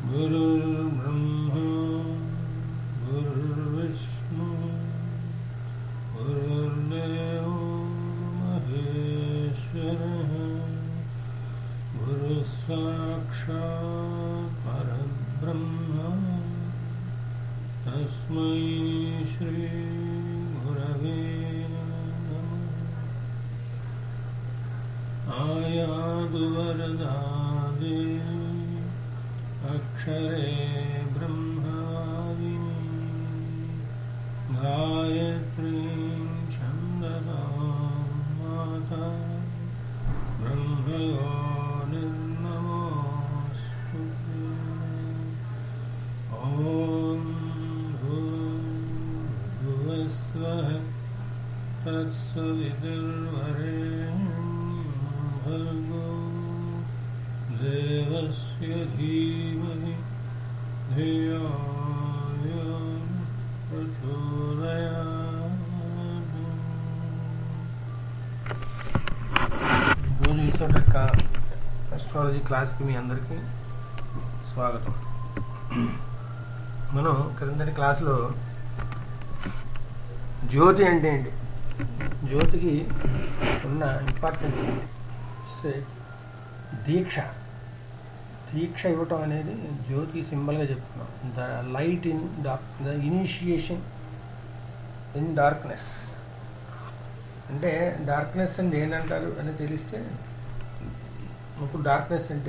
गुरुर्ब्रह्मा गुरुर्विष्णु गुरुर्देवो महेश्वरः गुरुसाक्षात् परब्रह्म तस्मै श्रीगुरवे नमः आयातु वरदादे अक्षरे ब्रह्मादिनि गायत्रीं छन्दसा माता ब्रह्मयो निर्नमोऽस्तु ॐ भूर्भुवस्वः तत्सवितुर्वरेण्यं भर्गो देवस्य धीमहि धियो यो ప్రచోదయాత్ రోజు ఈశ్వరుడు అస్ట్రాలజీ క్లాస్కి మీ అందరికీ స్వాగతం మనం క్రిందటి క్లాసులో జ్యోతి అంటే ఏంటి జ్యోతికి ఉన్న ఇంపార్టెన్స్ ఏంటి సే దీక్ష దీక్ష ఇవ్వటం అనేది జ్యోతికి సింబల్గా చెప్తున్నాం the light in dark the initiation in darkness అంటే డార్క్నెస్ అంటే ఏంటంటారు అని తెలిస్తే ఇప్పుడు డార్క్నెస్ అంటే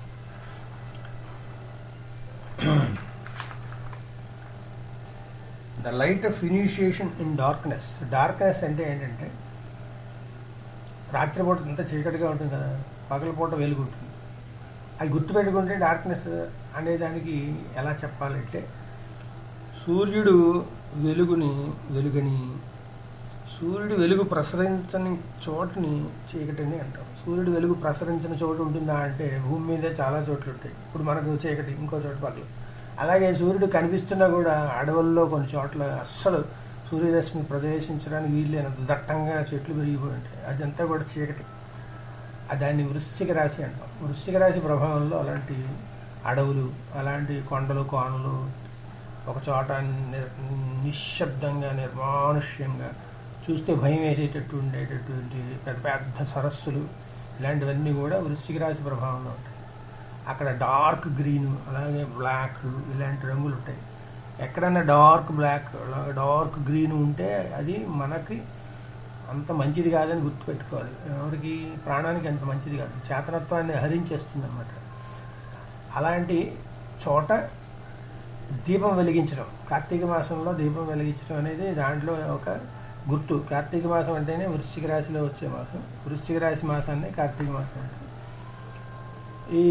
the light of initiation in darkness darkness అంటే ఏంటంటే రాత్రిపూట ఇంత చీకటిగా ఉంటుంది కదా పగలపూట వెలుగు ఉంటుంది అది గుర్తుపెట్టుకుంటే డార్క్నెస్ అనే దానికి ఎలా చెప్పాలంటే సూర్యుడు వెలుగుని వెలుగని సూర్యుడు వెలుగు ప్రసరించని చోటుని చీకటిని అంటాం సూర్యుడు వెలుగు ప్రసరించిన చోటు ఉంటుందా అంటే భూమి మీదే చాలా చోట్ల ఉంటాయి ఇప్పుడు మనకు చీకటి ఇంకో చోట పగలు అలాగే సూర్యుడు కనిపిస్తున్నా కూడా అడవుల్లో కొన్ని చోట్ల అస్సలు సూర్యరశ్మి ప్రవేశించడానికి వీల్లేనంత దట్టంగా చెట్లు పెరిగిపోయి ఉంటాయి అదంతా కూడా చీకటి ఆ దాన్ని వృశ్చిక రాశి అంటాం వృశ్చిక రాశి ప్రభావంలో అలాంటి అడవులు అలాంటి కొండలు కోనలు ఒక చోట నిర్- నిశ్శబ్దంగా నిర్మానుష్యంగా చూస్తే భయం వేసేటట్టు ఉండేటటువంటి పెద్ద పెద్ద సరస్సులు ఇలాంటివన్నీ కూడా వృశ్చిక రాశి ప్రభావంలో ఉంటాయి అక్కడ డార్క్ గ్రీన్ అలాగే బ్లాక్ ఇలాంటి రంగులు ఉంటాయి ఎక్కడన్నా డార్క్ బ్లాక్ అలాగే డార్క్ గ్రీన్ ఉంటే అది మనకి అంత మంచిది కాదని గుర్తుపెట్టుకోవాలి ఎవరికి ప్రాణానికి అంత మంచిది కాదు చేతనత్వాన్ని హరించేస్తుంది అనమాట అలాంటి చోట దీపం వెలిగించడం కార్తీక మాసంలో దీపం వెలిగించడం అనేది దాంట్లో ఒక గుర్తు కార్తీక మాసం అంటేనే వృశ్చిక రాశిలో వచ్చే మాసం వృశ్చిక రాశి మాసాన్ని కార్తీక మాసం అంటారు ఈ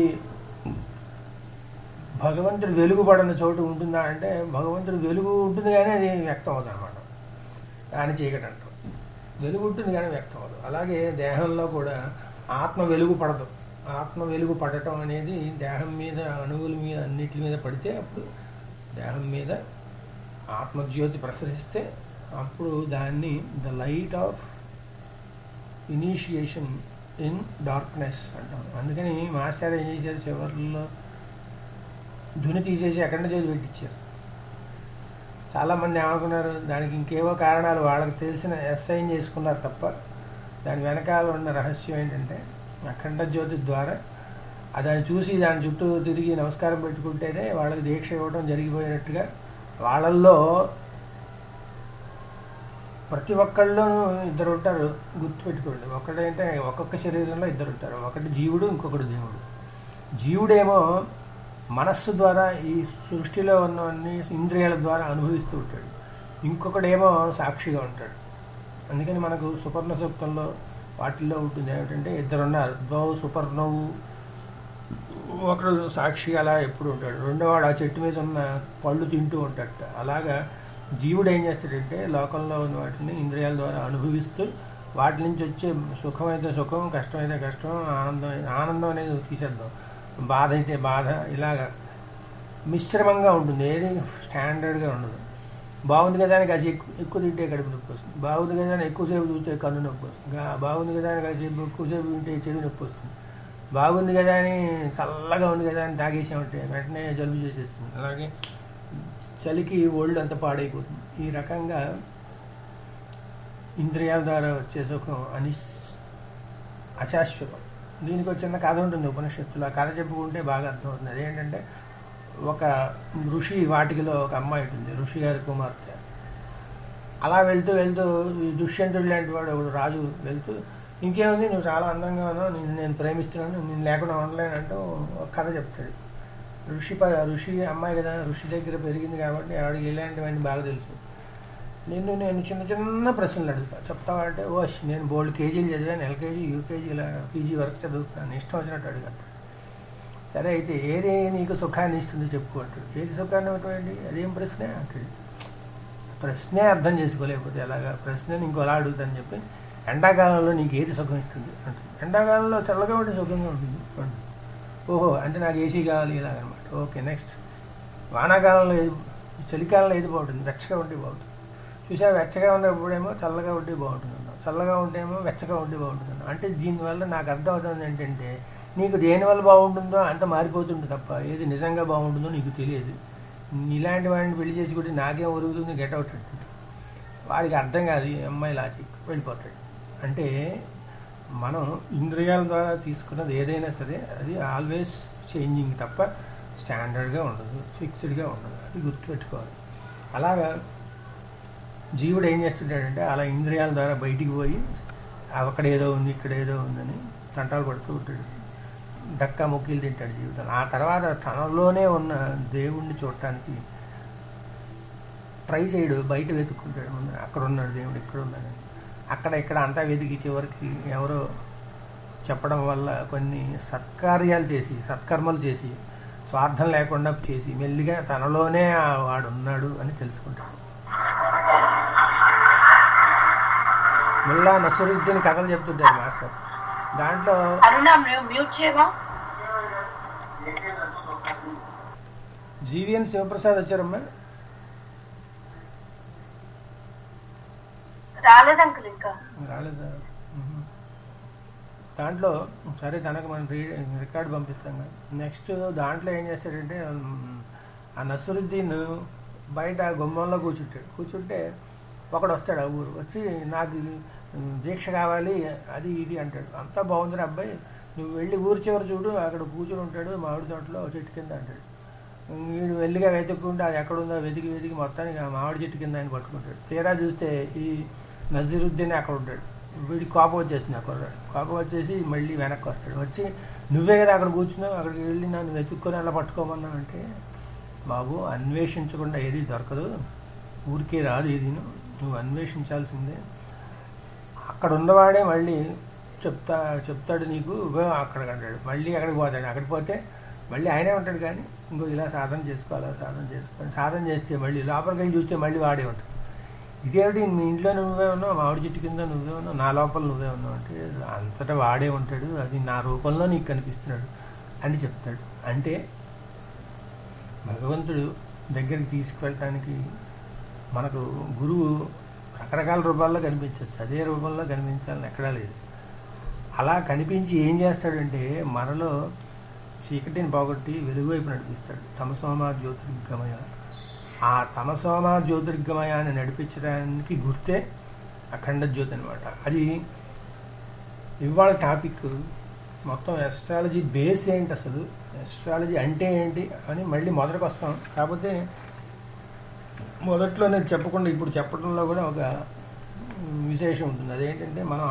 భగవంతుడు వెలుగు పడని చోటు ఉంటుందా అంటే భగవంతుడు వెలుగు ఉంటుంది కానీ అది వ్యక్తం అవుతుంది అనమాట దాని చీకటి అంటాం వెలుగు ఉంటుంది కానీ వ్యక్తం అవ్వదు అలాగే దేహంలో కూడా ఆత్మ వెలుగు పడదు ఆత్మ వెలుగు పడటం అనేది దేహం మీద అణువుల మీద అన్నిటి మీద పడితే అప్పుడు దేహం మీద ఆత్మజ్యోతి ప్రసరిస్తే అప్పుడు దాన్ని the light of initiation in darkness అంటాం అందుకని మాస్టర్ ఏం చేశారు చివరిలో ధుని తీసేసి అఖండ జ్యోతి పెట్టించారు చాలామంది ఏమనుకున్నారు దానికి ఇంకేవో కారణాలు వాళ్ళకి తెలిసిన ఎస్ఐన్ చేసుకున్నారు తప్ప దాని వెనకాల ఉన్న రహస్యం ఏంటంటే అఖండ జ్యోతి ద్వారా ఆ దాన్ని చూసి దాని చుట్టూ తిరిగి నమస్కారం పెట్టుకుంటేనే వాళ్ళకి దీక్ష ఇవ్వడం జరిగిపోయినట్టుగా వాళ్ళల్లో ప్రతి ఒక్కళ్ళలోనూ ఇద్దరు ఉంటారు గుర్తుపెట్టుకోండి ఒకటంటే ఒక్కొక్క శరీరంలో ఇద్దరు ఉంటారు ఒకటి జీవుడు ఇంకొకటి దేవుడు జీవుడేమో మనస్సు ద్వారా ఈ సృష్టిలో ఉన్నవన్నీ ఇంద్రియాల ద్వారా అనుభవిస్తూ ఉంటాడు ఇంకొకడేమో సాక్షిగా ఉంటాడు అందుకని మనకు సుపర్ణ సూక్తంలో వాటిల్లో ఉంటుంది ఏమిటంటే ఇద్దరు ఉన్నారు ద్వౌ సుపర్ణవు ఒకడు సాక్షి అలా ఎప్పుడు ఉంటాడు రెండోవాడు ఆ చెట్టు మీద ఉన్న పళ్ళు తింటూ ఉంటాడట అలాగా జీవుడు ఏం చేస్తాడంటే లోకంలో ఉన్న వాటిని ఇంద్రియాల ద్వారా అనుభవిస్తూ వాటి నుంచి వచ్చే సుఖం అయితే సుఖం కష్టం అయితే కష్టం ఆనందం అయితే ఆనందం అనేది తీసేద్దాం బాధ అయితే బాధ ఇలాగా మిశ్రమంగా ఉంటుంది ఏది స్టాండర్డ్గా ఉండదు బాగుంది కదా అని కాసి ఎక్కువ ఎక్కువ తింటే కడుపు నొప్పి వస్తుంది బాగుంది కదా అని ఎక్కువసేపు చూస్తే కన్ను నొప్పి వస్తుంది గా- బాగుంది కదా అని కాసేపు ఎక్కువసేపు తింటే చెవి నొప్పి వస్తుంది బాగుంది కదా అని చల్లగా ఉంది కదా అని తాగేసామంటే వెంటనే జలుబు చేసేస్తుంది అలాగే చలికి ఒళ్ళు అంత పాడైపోతుంది ఈ రకంగా ఇంద్రియాల ద్వారా వచ్చే సుఖం అని అశాశ్వతం దీనికి ఒక చిన్న కథ ఉంటుంది ఉపనిషత్తులో ఆ కథ చెప్పుకుంటే బాగా అర్థమవుతుంది అదేంటంటే ఒక ఋషి వాటికిలో ఒక అమ్మాయి ఉంటుంది ఋషి గారి కుమార్తె అలా వెళ్తూ వెళ్తూ ఈ దుష్యంతుడు లాంటి వాడు ఒకడు రాజు వెళ్తూ ఇంకేముంది నువ్వు చాలా అందంగా ఉన్నావు నిన్ను నేను ప్రేమిస్తున్నాను నేను లేకుండా ఉండలేను అంటూ ఒక కథ చెప్తాడు ఋషి ప ఋషి అమ్మాయి కదా ఋషి దగ్గర పెరిగింది కాబట్టి ఆవిడకి ఇలాంటివన్నీ బాగా తెలుసు నిన్ను నేను చిన్న చిన్న ప్రశ్నలు అడుగుతా చెప్తావా అంటే ఓ నేను బోల్డ్ కేజీలు చదివాను ఎల్కేజీ యూకేజీ ఇలా పీజీ వరకు చదువుతాను ఇష్టం వచ్చినట్టు అడుగుతాను సరే అయితే ఏది నీకు సుఖాన్ని ఇస్తుంది చెప్పుకో అంటాడు ఏది సుఖాన్ని ఇవ్వటండి అదేం ప్రశ్నే అంటాడు ప్రశ్నే అర్థం చేసుకోలేకపోతే ఎలాగా ప్రశ్నని ఇంకోలా అడుగుతాను చెప్పి ఎండాకాలంలో నీకు ఏది సుఖం ఇస్తుంది అంటుంది ఎండాకాలంలో చల్లగా ఉంటే సుఖంగా ఉంటుంది అంటుంది. ఓహో అంటే నాకు ఏసీ కావాలి ఇలాగనమాట ఓకే నెక్స్ట్ వానాకాలంలో ఏది చలికాలంలో ఏది బాగుంటుంది వెచ్చగా ఉంటే బాగుంటుంది చూసా వెచ్చగా ఉన్నప్పుడేమో చల్లగా ఉంటే బాగుంటుంది అన్నావు చల్లగా ఉంటేమో వెచ్చగా ఉంటే బాగుంటుంది అన్నావు అంటే దీనివల్ల నాకు అర్థం అవుతుంది ఏంటంటే నీకు దేనివల్ల బాగుంటుందో అంత మారిపోతుంది తప్ప ఏది నిజంగా బాగుంటుందో నీకు తెలియదు ఇలాంటి వాడిని పెళ్లి చేసి కూడా నాకేం ఒరుగుతుంది గెట్ అవుట్ అంటుంది వాడికి అర్థం కాదు ఈ అమ్మాయి లాజిక్ వెళ్ళిపోతాడు అంటే మనం ఇంద్రియాల ద్వారా తీసుకున్నది ఏదైనా సరే అది ఆల్వేస్ చేంజింగ్ తప్ప స్టాండర్డ్గా ఉండదు ఫిక్స్డ్గా ఉండదు అది గుర్తుపెట్టుకోవాలి అలాగా జీవుడు ఏం చేస్తుంటాడంటే అలా ఇంద్రియాల ద్వారా బయటికి పోయి అక్కడ ఏదో ఉంది ఇక్కడ ఏదో ఉందని తంటాలు పడుతూ ఉంటాడు డక్కా మొక్కీలు తింటాడు జీవితం ఆ తర్వాత తనలోనే ఉన్న దేవుణ్ణి చూడటానికి ట్రై చేయడు బయట వెతుక్కుంటాడు ముందు అక్కడ ఉన్నాడు దేవుడు ఇక్కడ ఉన్నాడు అక్కడ ఇక్కడ అంతా వెతికి చివరికి ఎవరో చెప్పడం వల్ల కొన్ని సత్కార్యాలు చేసి సత్కర్మలు చేసి స్వార్థం లేకుండా చేసి మెల్లిగా తనలోనే ఆ వాడు ఉన్నాడు అని తెలుసుకుంటాడు ముల్లా నసరుద్దీన్ కథలు చెప్తుంటాడు మాస్టర్ దాంట్లో అరుణ మ్యూట్ చేయవా జీవీఎన్ శివప్రసాద్ వచ్చారమ్మా రాలేదు అంకుల్ ఇంకా రాలేదా మ్మ్. దాంట్లో సరే తనకు మనం రీ రికార్డు పంపిస్తాం కదా నెక్స్ట్ దాంట్లో ఏం చేస్తాడంటే మ్, ఆ నసరుద్దీన్ బయట గుమ్మంలో కూర్చుంటాడు కూర్చుంటే ఒకడు వస్తాడు ఆ ఊరు వచ్చి నాకు మ్, దీక్ష కావాలి అది ఇది అంటాడు అంతా బాగుందిరా అబ్బాయి నువ్వు వెళ్ళి ఊరు చివరి చూడు అక్కడ కూర్చుని ఉంటాడు మామిడి తోటలో చెట్టు కింద అంటాడు వీడు వెళ్ళిగా వెతుక్కుంటే అది ఎక్కడుందో వెతికి వెతికి మొత్తానికి ఆ మామిడి చెట్టు కింద ఆయన పట్టుకుంటాడు తీరా చూస్తే ఈ నజీరుద్దీన్ అక్కడ ఉంటాడు వీడి కోపం వచ్చేసింది అక్కడ కోపం వచ్చేసి మళ్ళీ వెనక్కి వస్తాడు వచ్చి నువ్వే కదా అక్కడ కూర్చున్నావు అక్కడికి వెళ్ళి నన్ను వెతుక్కొని అలా పట్టుకోమన్నావు అంటే బాబు అన్వేషించకుండా ఏది దొరకదు ఊరికే రాదు ఏది నువ్వు అన్వేషించాల్సిందే అక్కడ ఉన్నవాడే మళ్ళీ చెప్తా చెప్తాడు నీకు "ఇగో అక్కడికి అంటాడు మళ్ళీ అక్కడికి పోతాడు అక్కడికి పోతే మళ్ళీ ఆయనే ఉంటాడు కానీ ఇంకో ఇలా సాధన చేసుకోవాలా సాధన చేసుకోవాలి సాధన చేస్తే మళ్ళీ లోపలికి వెళ్ళి చూస్తే మళ్ళీ వాడే ఉంటాడు ఇదేమిటి మీ ఇంట్లో నువ్వే ఉన్నావు మామిడి చెట్టు కింద నువ్వే ఉన్నావు నా లోపల నువ్వే ఉన్నావు అంటే అంతటా వాడే ఉంటాడు అది నా రూపంలో నీకు కనిపిస్తున్నాడు అని చెప్తాడు అంటే భగవంతుడు దగ్గరికి తీసుకువెళ్ళటానికి మనకు గురువు రకరకాల రూపాల్లో కనిపించవచ్చు అదే రూపంలో కనిపించాలని ఎక్కడా లేదు అలా కనిపించి ఏం చేస్తాడంటే మనలో చీకటిని పోగొట్టి వెలుగు వైపు నడిపిస్తాడు తమసోమ జ్యోతిర్గమయ ఆ తమసోమ జ్యోతిర్గమయాన్ని నడిపించడానికి గుర్తే అఖండ జ్యోతి అనమాట అది ఇవాళ టాపిక్ మొత్తం ఎస్ట్రాలజీ బేస్ ఏంటి అసలు ఎస్ట్రాలజీ అంటే ఏంటి అని మళ్ళీ మొదటికి వస్తాం కాకపోతే మొదట్లో నేను చెప్పకుండా ఇప్పుడు చెప్పడంలో కూడా ఒక విశేషం ఉంటుంది అదేంటంటే మనం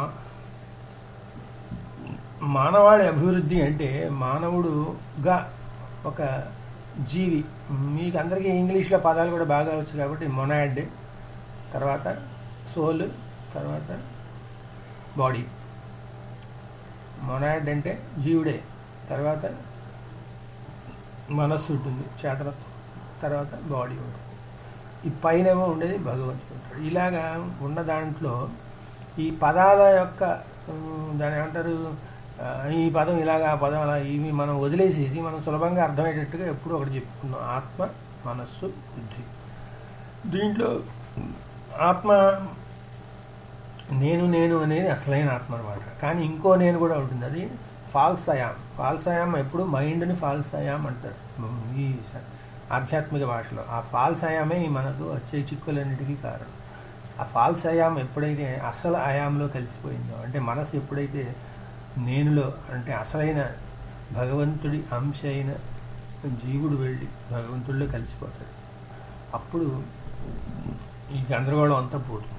మానవాళి అభివృద్ధి అంటే మానవుడుగా ఒక జీవి మీకు అందరికీ ఇంగ్లీష్లో పదాలు కూడా బాగా వచ్చు కాబట్టి మొనాడ్ తర్వాత సోల్ తర్వాత బాడీ మొనాడ్ అంటే జీవుడే తర్వాత మనస్సు ఉంటుంది చేతనత్వం తర్వాత బాడీ ఉంటుంది ఈ పైనేమో ఉండేది భగవంతుడు ఉంటాడు ఇలాగా ఉన్న దాంట్లో ఈ పదాల యొక్క ఉమ్, దాని ఏమంటారు ఆ, ఈ పదం ఇలాగా ఆ పదం అలా ఇవి మనం వదిలేసేసి మనం సులభంగా అర్థమయ్యేటట్టుగా ఎప్పుడు ఒకటి చెప్పుకున్నాం ఆత్మ మనస్సు బుద్ధి దీంట్లో ఆత్మ నేను నేను అనేది అసలైన ఆత్మ అనమాట కానీ ఇంకో నేను కూడా ఉంటుంది అది ఫాల్స్ అయామ్ ఫాల్స్ అయామ్ ఎప్పుడు మైండ్ని ఫాల్స్ అయామ్ అంటారు ఈ స- ఆధ్యాత్మిక భాషలో ఆ ఫాల్స్ అయామే మనకు వచ్చే చిక్కులన్నిటికీ కారణం ఆ ఫాల్స్ అయామ్ ఎప్పుడైతే అసలు అయాంలో కలిసిపోయిందో అంటే మనసు ఎప్పుడైతే నేనులో అంటే అసలైన భగవంతుడి అంశ అయిన జీవుడు వెళ్ళి భగవంతుడిలో కలిసిపోతాడు అప్పుడు ఈ గందరగోళం అంతా పోతుంది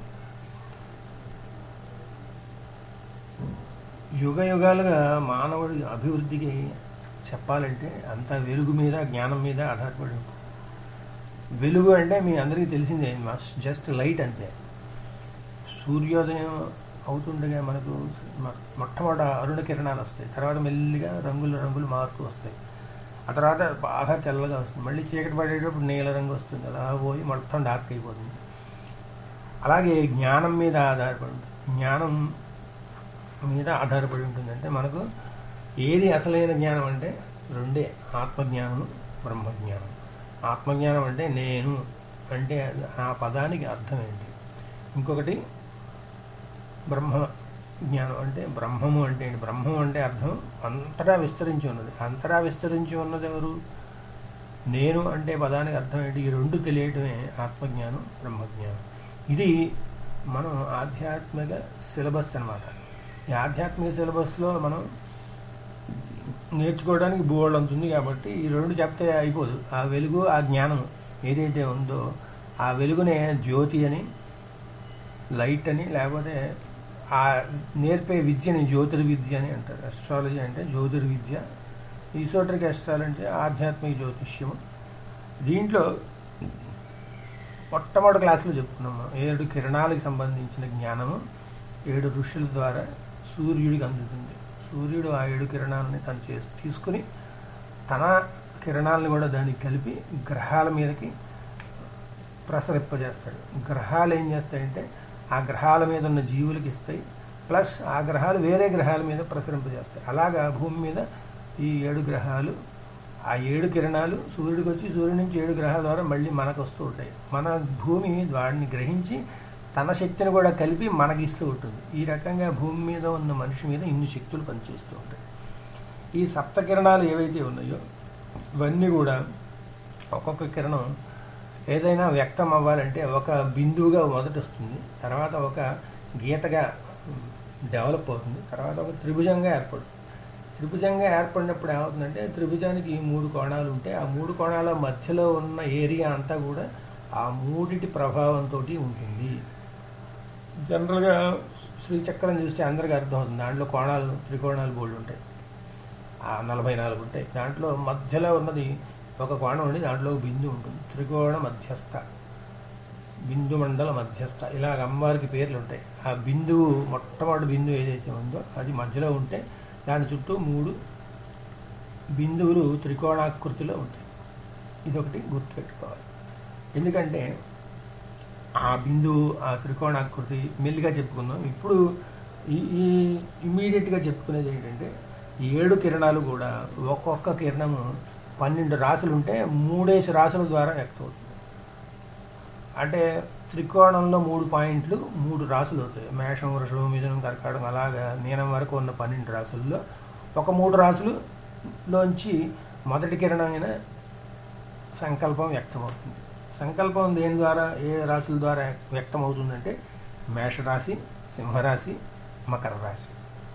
యుగ యుగాలుగా మానవుడి అభివృద్ధికి చెప్పాలంటే అంతా వెలుగు మీద జ్ఞానం మీద ఆధారపడి ఉంటుంది వెలుగు అంటే మీ అందరికీ తెలిసిందే జస్ట్ లైట్ అంతే సూర్యోదయం అవుతుండగా మనకు మొ- మొట్టమొదట అరుణ కిరణాలు వస్తాయి తర్వాత మెల్లిగా రంగులు రంగులు మారుతూ వస్తాయి ఆ తర్వాత బాగా తెల్లగా వస్తుంది మళ్ళీ చీకటి పడేటప్పుడు నీల రంగు వస్తుంది అలా పోయి మొత్తం డార్క్ అయిపోతుంది అలాగే జ్ఞానం మీద ఆధారపడి ఉంటుంది జ్ఞానం మీద ఆధారపడి ఉంటుంది అంటే మనకు ఏది అసలైన జ్ఞానం అంటే రెండే ఆత్మజ్ఞానం బ్రహ్మజ్ఞానం ఆత్మజ్ఞానం అంటే నేను అంటే ఆ పదానికి అర్థం ఏంటి ఇంకొకటి బ్రహ్మ జ్ఞానం అంటే బ్రహ్మము అంటే ఏంటి బ్రహ్మం అంటే అర్థం అంతటా విస్తరించి ఉన్నది అంతటా విస్తరించి ఉన్నది ఎవరు నేను అంటే పదానికి అర్థం ఏంటి ఈ రెండు తెలియటమే ఆత్మజ్ఞానం బ్రహ్మజ్ఞానం ఇది మనం ఆధ్యాత్మిక సిలబస్ అన్నమాట ఈ ఆధ్యాత్మిక సిలబస్లో మనం నేర్చుకోవడానికి బోర్డు ఉంటుంది కాబట్టి ఈ రెండు చెప్తే అయిపోదు ఆ వెలుగు ఆ జ్ఞానం ఏదైతే ఉందో ఆ వెలుగునే జ్యోతి అని లైట్ అని లేకపోతే ఆ నేర్పే విద్యని జ్యోతిర్విద్య అని అంటారు అస్ట్రాలజీ అంటే జ్యోతిర్విద్య ఈసోటరిక్ అస్ట్రాలజీ అంటే ఆధ్యాత్మిక జ్యోతిష్యము దీంట్లో మొట్టమొదటి క్లాసులో చెప్పుకున్నాం మనం ఏడు కిరణాలకు సంబంధించిన జ్ఞానము ఏడు ఋషుల ద్వారా సూర్యుడికి అందుతుంది సూర్యుడు ఆ ఏడు కిరణాలని తను చేసి తీసుకుని తన కిరణాలను కూడా దానికి కలిపి గ్రహాల మీదకి ప్రసరింపజేస్తాడు గ్రహాలు ఏం చేస్తాయంటే ఆ గ్రహాల మీద ఉన్న జీవులకి ఇస్తాయి ప్లస్ ఆ గ్రహాలు వేరే గ్రహాల మీద ప్రసరింపజేస్తాయి అలాగా భూమి మీద ఈ ఏడు గ్రహాలు ఆ ఏడు కిరణాలు సూర్యుడికి వచ్చి సూర్యుడి నుంచి ఏడు గ్రహాల ద్వారా మళ్ళీ మనకు వస్తూ ఉంటాయి మన భూమి వాడిని గ్రహించి తన శక్తిని కూడా కలిపి మనకి ఇస్తూ ఉంటుంది ఈ రకంగా భూమి మీద ఉన్న మనిషి మీద ఇన్ని శక్తులు పనిచేస్తూ ఉంటాయి ఈ సప్త కిరణాలు ఏవైతే ఉన్నాయో ఇవన్నీ కూడా ఒక్కొక్క కిరణం ఏదైనా వ్యక్తం అవ్వాలంటే ఒక బిందువుగా మొదట వస్తుంది తర్వాత ఒక గీతగా డెవలప్ అవుతుంది తర్వాత ఒక త్రిభుజంగా ఏర్పడుతుంది త్రిభుజంగా ఏర్పడినప్పుడు ఏమవుతుందంటే త్రిభుజానికి మూడు కోణాలు ఉంటాయి ఆ మూడు కోణాల మధ్యలో ఉన్న ఏరియా అంతా కూడా ఆ మూడిటి ప్రభావంతో ఉంటుంది జనరల్గా శ్రీచక్రం చూస్తే అందరికీ అర్థమవుతుంది దాంట్లో కోణాలు త్రికోణాలు బోర్డు ఉంటాయి ఆ నలభై నాలుగు ఉంటాయి దాంట్లో మధ్యలో ఉన్నది ఒక కోణం ఉండి దాంట్లో ఒక బిందు ఉంటుంది త్రికోణ మధ్యస్థ బిందు మండల మధ్యస్థ ఇలా అమ్మవారికి పేర్లు ఉంటాయి ఆ బిందువు మొట్టమొదటి బిందువు ఏదైతే ఉందో అది మధ్యలో ఉంటే దాని చుట్టూ మూడు బిందువులు త్రికోణాకృతిలో ఉంటాయి ఇదొకటి గుర్తుపెట్టుకోవాలి ఎందుకంటే ఆ బిందువు ఆ త్రికోణాకృతి మెల్లిగా చెప్పుకుందాం ఇప్పుడు ఈ ఈ ఇమీడియట్గా చెప్పుకునేది ఏంటంటే ఈ ఏడు కిరణాలు కూడా ఒక్కొక్క కిరణము పన్నెండు రాసులు ఉంటే మూడేసి రాసుల ద్వారా వ్యక్తం అవుతుంది అంటే త్రికోణంలో మూడు పాయింట్లు మూడు రాసులు అవుతాయి మేషం వృషభం మిథునం కర్కాటం అలాగా మీనం వరకు ఉన్న పన్నెండు రాసుల్లో ఒక మూడు రాసులులోంచి మొదటి కిరణమైన సంకల్పం వ్యక్తమవుతుంది సంకల్పం దేని ద్వారా ఏ రాశుల ద్వారా వ్యక్తం అవుతుందంటే మేషరాశి సింహరాశి మకర రాశి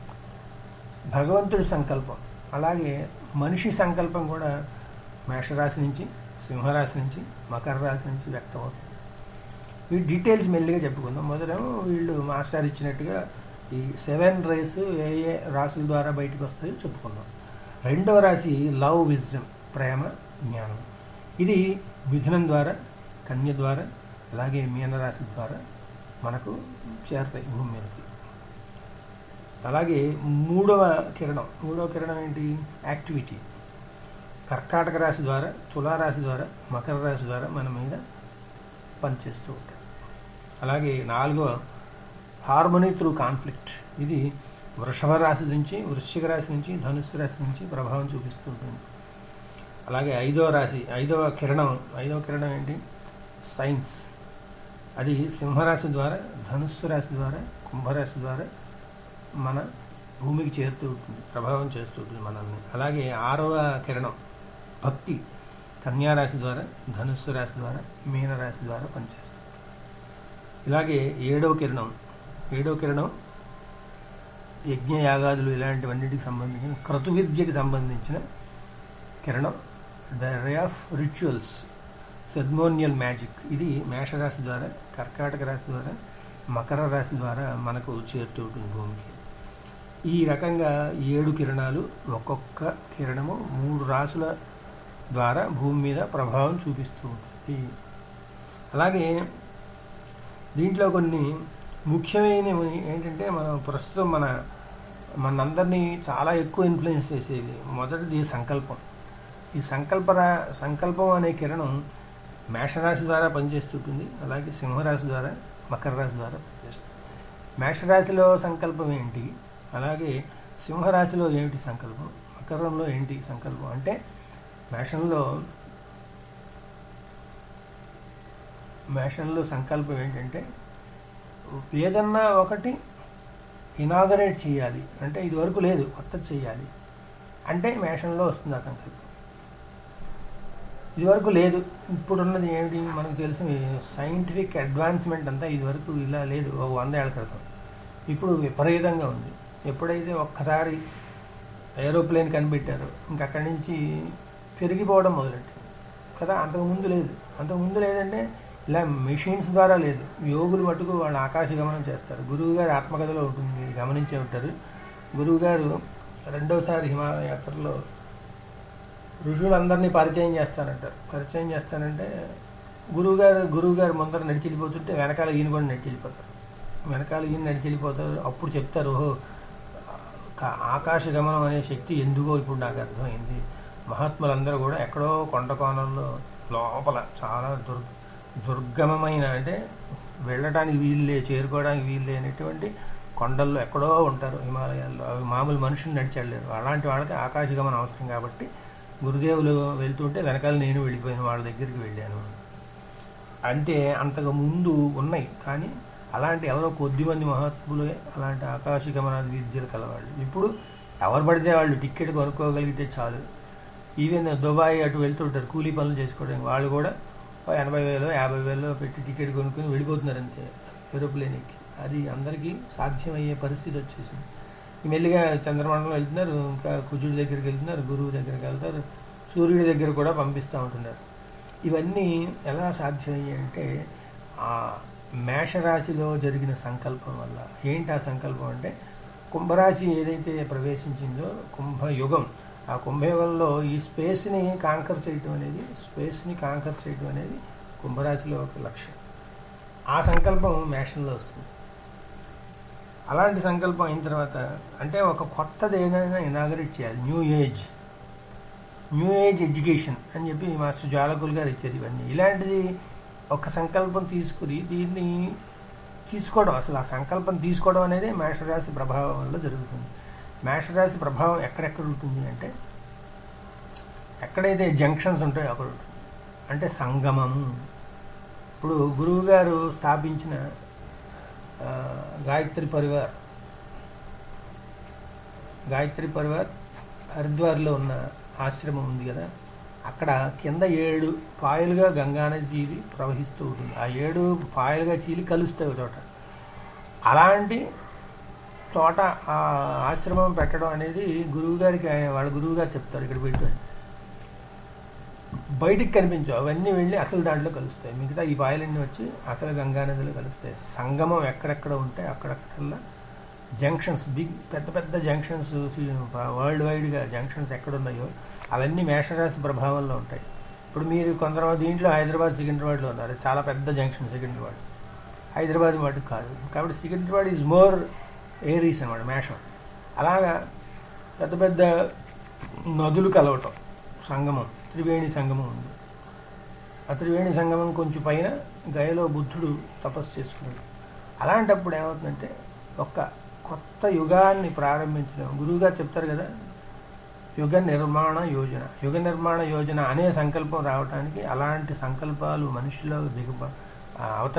భగవంతుడి సంకల్పం అలాగే మనిషి సంకల్పం కూడా మేషరాశి నుంచి సింహరాశి నుంచి మకర రాశి నుంచి వ్యక్తం అవుతుంది ఈ డీటెయిల్స్ మెల్లిగా చెప్పుకుందాం మొదలేమో వీళ్ళు మాస్టర్ ఇచ్చినట్టుగా ఈ సెవెన్ రేస్ ఏ ఏ రాశుల ద్వారా బయటకు వస్తాయో చెప్పుకుందాం రెండవ రాశి లవ్ విజ్డమ్ ప్రేమ జ్ఞానం ఇది మిథునం ద్వారా కన్య ద్వారా అలాగే మీనరాశి ద్వారా మనకు చేరతాయి భూమి మీదకి అలాగే మూడవ కిరణం మూడవ కిరణం ఏంటి యాక్టివిటీ కర్కాటక రాశి ద్వారా తులారాశి ద్వారా మకర రాశి ద్వారా మన మీద పనిచేస్తూ ఉంటాయి అలాగే నాలుగవ హార్మోనీ త్రూ కాన్ఫ్లిక్ట్ ఇది వృషభ రాశి నుంచి వృశ్చిక రాశి నుంచి ధనుస్సు రాశి నుంచి ప్రభావం చూపిస్తూ ఉంటుంది అలాగే ఐదవ రాశి ఐదవ కిరణం ఐదవ కిరణం ఏంటి సైన్స్ అది సింహరాశి ద్వారా ధనుస్సు రాశి ద్వారా కుంభరాశి ద్వారా మన భూమికి చేరుతూ ఉంటుంది ప్రభావం చేస్తూ ఉంటుంది మనల్ని అలాగే ఆరవ కిరణం భక్తి కన్యా రాశి ద్వారా ధనుస్సు రాశి ద్వారా మీన రాశి ద్వారా పనిచేస్తుంది ఇలాగే ఏడవ కిరణం ఏడవ కిరణం యజ్ఞ యాగాదులు ఇలాంటివన్నిటికి సంబంధించిన క్రతు విద్యకి సంబంధించిన కిరణం the ray of rituals ceremonial magic ఇది మేషరాశి ద్వారా కర్కాటక రాశి ద్వారా మకర రాశి ద్వారా మనకు చేరుతూ ఉంటుంది భూమికి ఈ రకంగా ఏడు కిరణాలు ఒక్కొక్క కిరణము మూడు రాసుల ద్వారా భూమి మీద ప్రభావం చూపిస్తూ ఉంటుంది అలాగే దీంట్లో కొన్ని ముఖ్యమైనవి ఏంటంటే మనం ప్రస్తుతం మన మనందరినీ చాలా ఎక్కువ ఇన్ఫ్లుయెన్స్ చేసేది మొదటిది సంకల్పం ఈ సంకల్పరా సంకల్పం అనే కిరణం మేషరాశి ద్వారా పనిచేస్తుంటుంది అలాగే సింహరాశి ద్వారా మకర రాశి ద్వారా పనిచేస్తుంది మేషరాశిలో సంకల్పం ఏంటి అలాగే సింహరాశిలో ఏమిటి సంకల్పం మకరంలో ఏంటి సంకల్పం అంటే మేషంలో మేషంలో సంకల్పం ఏంటంటే ఏదన్నా ఒకటి ఇనాగరేట్ చేయాలి అంటే ఇది వరకు లేదు కొత్తది చేయాలి అంటే మేషంలో వస్తుంది ఆ సంకల్పం ఇదివరకు లేదు ఇప్పుడున్నది ఏమిటి మనకు తెలిసిన సైంటిఫిక్ అడ్వాన్స్మెంట్ అంతా ఇదివరకు ఇలా లేదు ఒక వంద ఏళ్ళ క్రితం ఇప్పుడు విపరీతంగా ఉంది ఎప్పుడైతే ఒక్కసారి ఏరోప్లేన్ కనిపెట్టారో ఇంకా అక్కడి నుంచి పెరిగిపోవడం మొదలెట్టింది కదా అంతకుముందు లేదు అంతకుముందు లేదంటే ఇలా మెషిన్స్ ద్వారా లేదు యోగులు మటుకు వాళ్ళు ఆకాశ గమనం చేస్తారు గురువు గారి ఆత్మకథలో ఉంటుంది మీరు గమనించే ఉంటారు గురువు గారు రెండోసారి హిమాలయ యాత్రలో ఋషులందరినీ పరిచయం చేస్తానంటారు పరిచయం చేస్తానంటే గురువు గారు గురువు గారు ముందర నడిచి వెళ్ళిపోతుంటే వెనకాల ఈయన కూడా నడిచి వెళ్ళిపోతారు వెనకాల ఈయన నడిచి వెళ్ళిపోతారు అప్పుడు చెప్తారు ఓహో కా- ఆకాశ గమనం అనే శక్తి ఎందుకో ఇప్పుడు నాకు అర్థమైంది మహాత్ములందరూ కూడా ఎక్కడో కొండ కోణంలో లోపల చాలా దుర్ దుర్గమమైన అంటే వెళ్ళడానికి వీళ్ళే చేరుకోవడానికి వీళ్ళే అనేటువంటి కొండల్లో ఎక్కడో ఉంటారు హిమాలయాల్లో అవి మామూలు మనుషులు నడిచి వెళ్ళలేరు అలాంటి వాళ్ళకి ఆకాశ గమనం అవసరం కాబట్టి గురుదేవులు వెళ్తుంటే వెనకాల నేను వెళ్ళిపోయిన వాళ్ళ దగ్గరికి వెళ్ళాను అంటే అంతకు ముందు ఉన్నాయి కానీ అలాంటి ఎవరో కొద్ది మంది మహాత్ములే అలాంటి ఆకాశ గమనాది విద్యలు కలవాళ్ళు ఇప్పుడు ఎవరు పడితే వాళ్ళు టికెట్ కొనుక్కోగలిగితే చాలు ఈవెన్ దుబాయ్ అటు వెళ్తుంటారు కూలీ పనులు చేసుకోవడానికి వాళ్ళు కూడా ఓ ఎనభై వేలు యాభై వేలు పెట్టి టికెట్ కొనుక్కొని వెళ్ళిపోతున్నారు అంతే ఏరోప్లేన్ ఎక్కి అది అందరికీ సాధ్యమయ్యే పరిస్థితి వచ్చేసింది మెల్లిగా చంద్రమండలం వెళ్తున్నారు ఇంకా కుజుడి దగ్గరికి వెళ్తున్నారు గురువు దగ్గరికి వెళ్తారు సూర్యుడి దగ్గర కూడా పంపిస్తూ ఉంటున్నారు ఇవన్నీ ఎలా సాధ్యమయ్యాయి అంటే ఆ మేషరాశిలో జరిగిన సంకల్పం వల్ల ఏంటి ఆ సంకల్పం అంటే కుంభరాశి ఏదైతే ప్రవేశించిందో కుంభయుగం ఆ కుంభయుగంలో ఈ స్పేస్ని కాంకర్ చేయటం అనేది స్పేస్ని కాంకర్ చేయటం అనేది కుంభరాశిలో ఒక లక్ష్యం ఆ సంకల్పం మేషంలో వస్తుంది అలాంటి సంకల్పం అయిన తర్వాత అంటే ఒక కొత్తది ఏదైనా ఇనాగరేట్ చేయాలి new age new age education అని చెప్పి మాస్టర్ జ్వాలకులు గారు ఇచ్చారు ఇవన్నీ ఇలాంటిది ఒక సంకల్పం తీసుకుని దీన్ని తీసుకోవడం అసలు ఆ సంకల్పం తీసుకోవడం అనేది మేషరాశి ప్రభావం వల్ల జరుగుతుంది మేషరాశి ప్రభావం ఎక్కడెక్కడ ఉంటుంది అంటే ఎక్కడైతే జంక్షన్స్ ఉంటాయో అక్కడ ఉంటుంది అంటే సంగమము ఇప్పుడు గురువు గారు స్థాపించిన ఆ, గాయత్రి పరివార్ గాయత్రి పరివార్ హరిద్వార్లో ఉన్న ఆశ్రమం ఉంది కదా అక్కడ కింద ఏడు పాయలుగా గంగానది చీలి ప్రవహిస్తూ ఉంటుంది ఆ ఏడు పాయలుగా చీలి కలుస్తాయి ఒక చోట అలాంటి చోట ఆ ఆశ్రమం పెట్టడం అనేది గురువు గారికి ఆయన వాళ్ళ గురువు గారు చెప్తారు ఇక్కడ పెట్టు అని బయటికి కనిపించవు అవన్నీ వెళ్ళి అసలు దాంట్లో కలుస్తాయి మిగతా ఈ పాయలన్నీ వచ్చి అసలు గంగానదిలో కలుస్తాయి సంగమం ఎక్కడెక్కడ ఉంటే అక్కడక్కడల్లా జంక్షన్స్ బిగ్ పెద్ద పెద్ద జంక్షన్స్ వరల్డ్ వైడ్గా జంక్షన్స్ ఎక్కడున్నాయో అవన్నీ మేషరాశి ప్రభావంలో ఉంటాయి ఇప్పుడు మీరు కొందరు దీంట్లో హైదరాబాద్ సికింద్రాబాద్లో ఉన్నారు చాలా పెద్ద జంక్షన్ సికింద్రాబాద్ హైదరాబాద్ మటుకు కాదు కాబట్టి సికింద్రాబాద్ ఈజ్ మోర్ ఏరీస్ అనమాట మేషం అలాగా పెద్ద పెద్ద నదులు కలవటం సంగమం త్రివేణి సంగమం ఉంది ఆ త్రివేణి సంగమం కొంచెం పైన గయలో బుద్ధుడు తపస్సు చేసుకున్నాడు అలాంటప్పుడు ఏమవుతుందంటే ఒక్క కొత్త యుగాన్ని ప్రారంభించడం గురువుగారు చెప్తారు కదా యుగ నిర్మాణ యోజన యుగ నిర్మాణ యోజన అనే సంకల్పం రావడానికి అలాంటి సంకల్పాలు మనిషిలో దిగు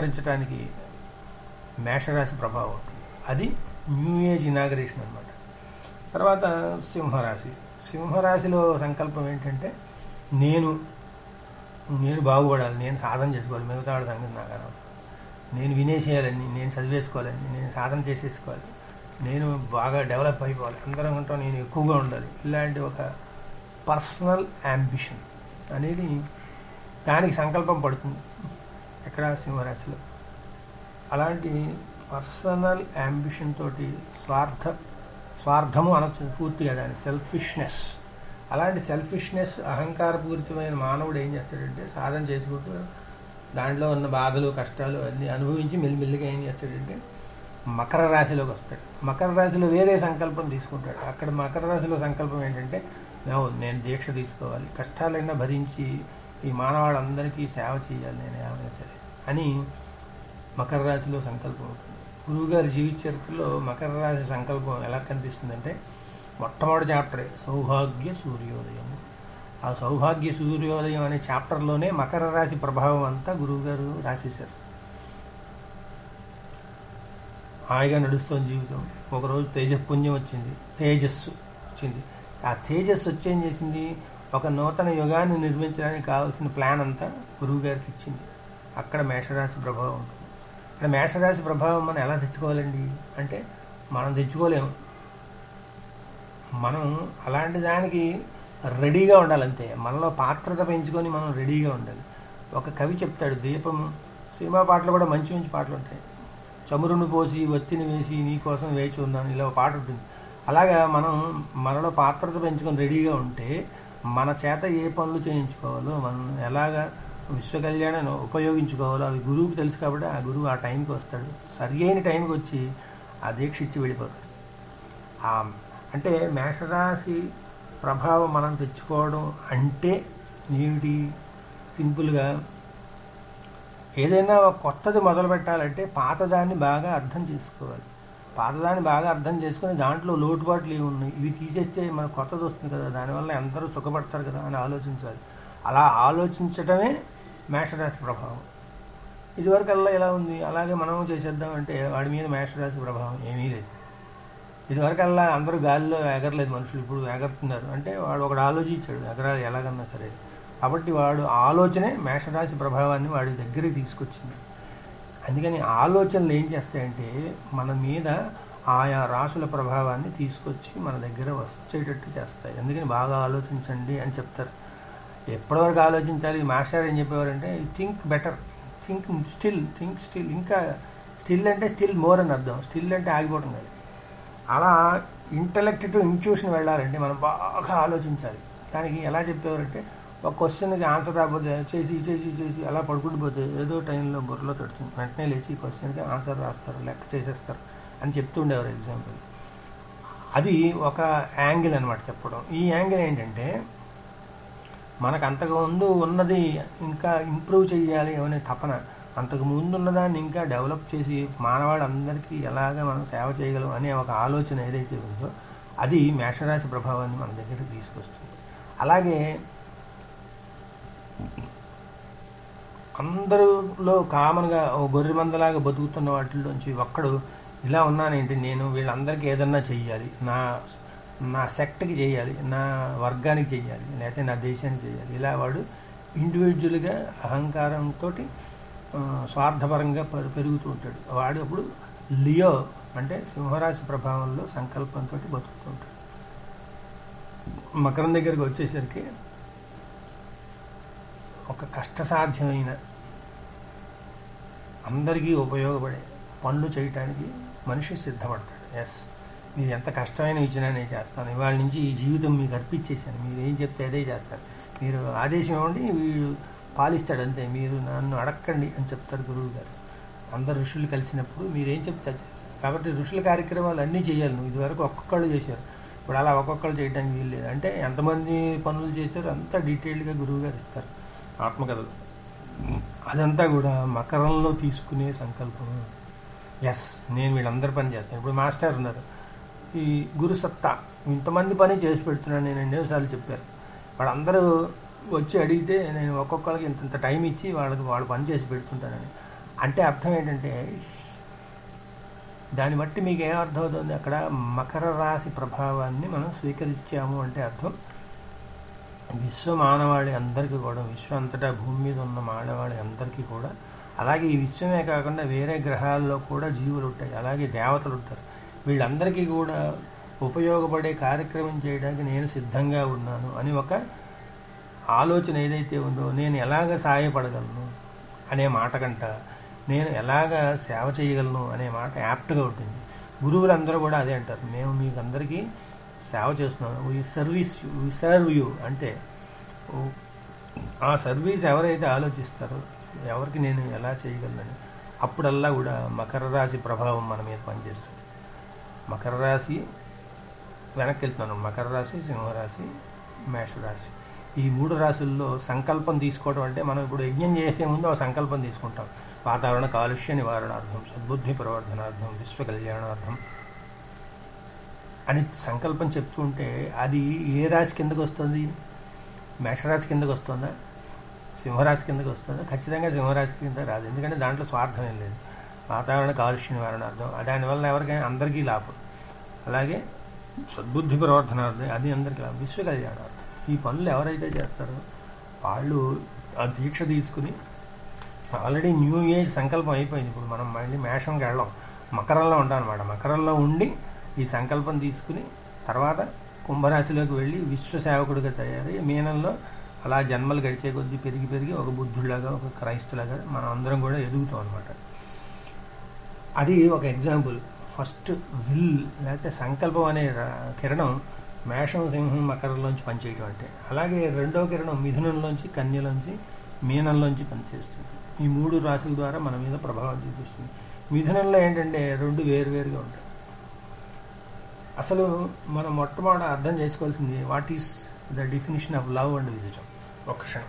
అవతరించడానికి మేషరాశి ప్రభావం ఉంటుంది అది న్యూ ఏజ్ ఇనాగరేషన్ అనమాట తర్వాత సింహరాశి సింహరాశిలో సంకల్పం ఏంటంటే నేను నేను బాగుపడాలి నేను సాధన చేసుకోవాలి మిగతా వాడి సంగతి నాకు అనవసరం. నేను వినేసేయాలని నేను చదివేసుకోవాలని నేను సాధన చేసేసుకోవాలి నేను బాగా డెవలప్ అయిపోవాలి అందరం ఉంటాం నేను ఎక్కువగా ఉండాలి ఇలాంటి ఒక పర్సనల్ యాంబిషన్ అనేది దానికి సంకల్పం పడుతుంది ఎక్కడ సింహరాశిలో అలాంటి పర్సనల్ యాంబిషన్ తోటి స్వార్థ స్వార్థము అనొచ్చు పూర్తిగా దాని సెల్ఫిష్నెస్ అలాంటి సెల్ఫిష్నెస్ అహంకారపూరితమైన మానవుడు ఏం చేస్తాడంటే సాధన చేసుకుంటూ దాంట్లో ఉన్న బాధలు కష్టాలు అన్నీ అనుభవించి మెల్లిమెల్లిగా ఏం చేస్తాడంటే మకర రాశిలోకి వస్తాడు మకర రాశిలో వేరే సంకల్పం తీసుకుంటాడు అక్కడ మకర రాశిలో సంకల్పం ఏంటంటే "నో, నేను దీక్ష తీసుకోవాలి కష్టాలైనా భరించి ఈ మానవాళ్ళందరికీ సేవ చేయాలి నేను ఏమైనా సరే అని మకర రాశిలో సంకల్పం ఉంటుంది గురువుగారి జీవిత చరిత్రలో మకర రాశి సంకల్పం ఎలా కనిపిస్తుందంటే మొట్టమొదటి చాప్టరే సౌభాగ్య సూర్యోదయం ఆ సౌభాగ్య సూర్యోదయం అనే చాప్టర్లోనే మకర రాశి ప్రభావం అంతా గురువుగారు రాసేశారు హాయిగా నడుస్తోంది జీవితం ఒకరోజు తేజపుణ్యం వచ్చింది తేజస్సు వచ్చింది ఆ తేజస్సు వచ్చి ఏం చేసింది ఒక నూతన యుగాన్ని నిర్మించడానికి కావాల్సిన ప్లాన్ అంతా గురువు గారికి ఇచ్చింది అక్కడ మేషరాశి ప్రభావం ఉంటుంది ఇక్కడ మేషరాశి ప్రభావం మనం ఎలా తెచ్చుకోవాలండి అంటే మనం తెచ్చుకోలేము మనం అలాంటి దానికి రెడీగా ఉండాలంతే మనలో పాత్రత పెంచుకొని మనం రెడీగా ఉండాలి ఒక కవి చెప్తాడు దీపం సినిమా పాటలు కూడా మంచి మంచి పాటలు ఉంటాయి చమురును పోసి ఒత్తిని వేసి నీ కోసం వేచి ఉన్నాను ఇలా ఒక పాట ఉంటుంది అలాగా మనం మనలో పాత్రత పెంచుకొని రెడీగా ఉంటే మన చేత ఏ పనులు చేయించుకోవాలో మనం ఎలాగా విశ్వ కళ్యాణాన్ని ఉపయోగించుకోవాలో అవి గురువుకి తెలుసు కాబట్టి ఆ గురువు ఆ టైంకి వస్తాడు సరి అయిన టైంకి వచ్చి ఆ దీక్ష ఇచ్చి వెళ్ళిపోతాడు ఆ అంటే మేషరాశి ప్రభావం మనం తెచ్చుకోవడం అంటే ఏమిటి సింపుల్గా ఏదైనా ఒక కొత్తది మొదలు పెట్టాలంటే పాతదాన్ని బాగా అర్థం చేసుకోవాలి పాతదాన్ని బాగా అర్థం చేసుకుని దాంట్లో లోటుపాట్లు ఏమి ఉన్నాయి ఇవి తీసేస్తే మనకు కొత్తది వస్తుంది కదా దానివల్ల అందరూ సుఖపడతారు కదా అని ఆలోచించాలి అలా ఆలోచించటమే మేషరాశి ప్రభావం ఇదివరకల్లా ఎలా ఉంది అలాగే మనం చేసేద్దామంటే వాడి మీద మేషరాశి ప్రభావం ఏమీ లేదు ఇదివరకల్లా అందరూ గాలిలో ఎగరలేదు మనుషులు ఇప్పుడు ఎగరుతున్నారు అంటే వాడు ఒకడు ఆలోచించాడు ఎగరాలి ఎలాగన్నా సరే కాబట్టి వాడు ఆలోచనే మేషరాశి ప్రభావాన్ని వాడి దగ్గరికి తీసుకొచ్చింది అందుకని ఆలోచనలు ఏం చేస్తాయంటే మన మీద ఆయా రాసుల ప్రభావాన్ని తీసుకొచ్చి మన దగ్గర వచ్చేటట్టు చేస్తాయి అందుకని బాగా ఆలోచించండి అని చెప్తారు ఎప్పటివరకు ఆలోచించాలి మాస్టర్ ఏం చెప్పేవారంటే think better think still think still ఇంకా స్టిల్ అంటే స్టిల్ మోర్ అని అర్థం స్టిల్ అంటే ఆగిపోవడం కాదు అలా ఇంటలెక్ట్ టు ఇంట్యూషన్ వెళ్ళాలంటే మనం బాగా ఆలోచించాలి దానికి ఎలా చెప్పేవారంటే ఒక క్వశ్చన్కి ఆన్సర్ రాకపోతే చేసి చేసి చేసి అలా పడుకుండిపోతే ఏదో టైంలో బుర్రలో తడుతుంది వెంటనే లేచి ఈ క్వశ్చన్కి ఆన్సర్ రాస్తారు లెక్క చేసేస్తారు అని చెప్తుండేవారు ఎగ్జాంపుల్ అది ఒక యాంగిల్ అనమాట చెప్పడం ఈ యాంగిల్ ఏంటంటే మనకు అంతకు ముందు ఉన్నది ఇంకా ఇంప్రూవ్ చేయాలి అనే తపన అంతకు ముందు ఉన్నదాన్ని ఇంకా డెవలప్ చేసి మానవాళ్ళందరికీ ఎలాగ మనం సేవ చేయగలం అనే ఒక ఆలోచన ఏదైతే ఉందో అది మేషరాశి ప్రభావాన్ని మన దగ్గరికి తీసుకొస్తుంది అలాగే అందరిలో కామన్గా ఓ గొర్రె మందలాగా బతుకుతున్న వాటిల్లోంచి ఒక్కడు ఇలా ఉన్నానేంటి నేను వీళ్ళందరికీ ఏదన్నా చెయ్యాలి నా నా సెక్ట్కి చేయాలి నా వర్గానికి చేయాలి లేకపోతే నా దేశానికి చేయాలి ఇలా వాడు ఇండివిజువల్గా అహంకారంతో స్వార్థపరంగా పెరు- పెరుగుతూ ఉంటాడు వాడు అప్పుడు లియో అంటే సింహరాశి ప్రభావంలో సంకల్పంతో బతుకుతూ ఉంటాడు మకరం దగ్గరికి వచ్చేసరికి ఒక కష్టసాధ్యమైన అందరికీ ఉపయోగపడే పనులు చేయటానికి మనిషి సిద్ధపడతాడు ఎస్ మీరు ఎంత కష్టమైన ఇచ్చినా నేను చేస్తాను ఇవాళ నుంచి ఈ జీవితం మీకు అర్పించేశాను మీరు ఏం చెప్తే అదే చేస్తారు మీరు ఆదేశం ఇవ్వండి వీడు పాలిస్తాడు అంతే మీరు నన్ను అడక్కండి అని చెప్తారు గురువు గారు అందరు ఋషులు కలిసినప్పుడు మీరు ఏం చెప్తే అది చేస్తారు కాబట్టి ఋషుల కార్యక్రమాలు అన్నీ చేయాలి నువ్వు ఇదివరకు ఒక్కొక్కళ్ళు చేశారు ఇప్పుడు అలా ఒక్కొక్కళ్ళు చేయడానికి వీలు లేదు అంటే ఎంతమంది పనులు చేశారో అంతా డీటెయిల్డ్గా గురువు గారు ఇస్తారు ఆత్మకథలు అదంతా కూడా మకరంలో తీసుకునే సంకల్పం ఎస్ నేను వీళ్ళందరి పని చేస్తాను ఇప్పుడు మాస్టర్ ఉన్నారు ఈ గురు సత్తా ఇంతమంది పని చేసి పెడుతున్నాను నేను ఎన్నోసార్లు చెప్పారు వాళ్ళందరూ వచ్చి అడిగితే నేను ఒక్కొక్కరికి ఇంత ఇంత టైం ఇచ్చి వాళ్ళకి వాళ్ళు పని చేసి పెడుతుంటానని అంటే అర్థం ఏంటంటే దాన్ని బట్టి మీకు ఏం అర్థమవుతుంది అక్కడ మకర రాశి ప్రభావాన్ని మనం స్వీకరించాము అంటే అర్థం విశ్వ మానవాళి అందరికీ కూడా విశ్వం అంతటా భూమి మీద ఉన్న మానవాళి అందరికీ కూడా అలాగే ఈ విశ్వమే కాకుండా వేరే గ్రహాల్లో కూడా జీవులు ఉంటాయి అలాగే దేవతలు ఉంటారు వీళ్ళందరికీ కూడా ఉపయోగపడే కార్యక్రమం చేయడానికి నేను సిద్ధంగా ఉన్నాను అని ఒక ఆలోచన ఏదైతే ఉందో నేను ఎలాగ సహాయపడగలను అనే మాట కంట నేను ఎలాగ సేవ చేయగలను అనే మాట యాప్ట్గా ఉంటుంది గురువులందరూ కూడా అదే అంటారు మేము మీకు అందరికీ సేవ చేస్తున్నాం we service we serve you అంటే ఓ- ఆ సర్వీస్ ఎవరైతే ఆలోచిస్తారో ఎవరికి నేను ఎలా చేయగలనని అప్పుడల్లా కూడా మకర రాశి ప్రభావం మన మీద పనిచేస్తుంది మకర రాశి వెనక్కి వెళ్తున్నాను మకర రాశి సింహరాశి మేషరాశి ఈ మూడు రాశుల్లో సంకల్పం తీసుకోవడం అంటే మనం ఇప్పుడు యజ్ఞం చేసే ముందు ఒక సంకల్పం తీసుకుంటాం వాతావరణ కాలుష్య నివారణార్థం సద్బుద్ధి ప్రవర్ధనార్థం విశ్వ కళ్యాణార్థం అని సంకల్పం చెప్తూ ఉంటే అది ఏ రాశి కిందకు వస్తుంది మేషరాశి కిందకు వస్తుందా సింహరాశి కిందకు వస్తుందా ఖచ్చితంగా సింహరాశి కింద రాదు ఎందుకంటే దాంట్లో స్వార్థం ఏం లేదు వాతావరణ కాలుష్య నివారణార్థం దానివల్ల ఎవరికైనా అందరికీ లాభం అలాగే సద్బుద్ధి ప్రవర్ధనార్థం అది అందరికీ లాభం విశ్వ కళ్యాణార్థం ఈ పనులు ఎవరైతే చేస్తారో వాళ్ళు ఆ దీక్ష తీసుకుని ఆల్రెడీ న్యూ ఏజ్ సంకల్పం అయిపోయింది ఇప్పుడు మనం మళ్ళీ మేషంకి వెళ్ళాం మకరంలో ఉంటాం అనమాట మకరంలో ఉండి ఈ సంకల్పం తీసుకుని తర్వాత కుంభరాశిలోకి వెళ్ళి విశ్వ సేవకుడిగా తయారై మీనంలో అలా జన్మలు గడిచే కొద్దీ పెరిగి పెరిగి ఒక బుద్ధుడిలాగా ఒక క్రైస్తులాగా మనం అందరం కూడా ఎదుగుతాం అనమాట అది ఒక ఎగ్జాంపుల్ ఫస్ట్ విల్ లేకపోతే సంకల్పం అనే రా- కిరణం మేషం సింహం మకరంలోంచి పనిచేయటం అంటే అలాగే రెండో కిరణం మిథునంలోంచి కన్యలోంచి మీనంలోంచి పనిచేస్తుంది ఈ మూడు రాశుల ద్వారా మన మీద ప్రభావం చూపిస్తుంది మిథునంలో ఏంటంటే రెండు వేరువేరుగా ఉంటాయి అసలు మనం మొట్టమొదట అర్థం చేసుకోవాల్సింది what is the definition of love and విజయం ఒక క్షణం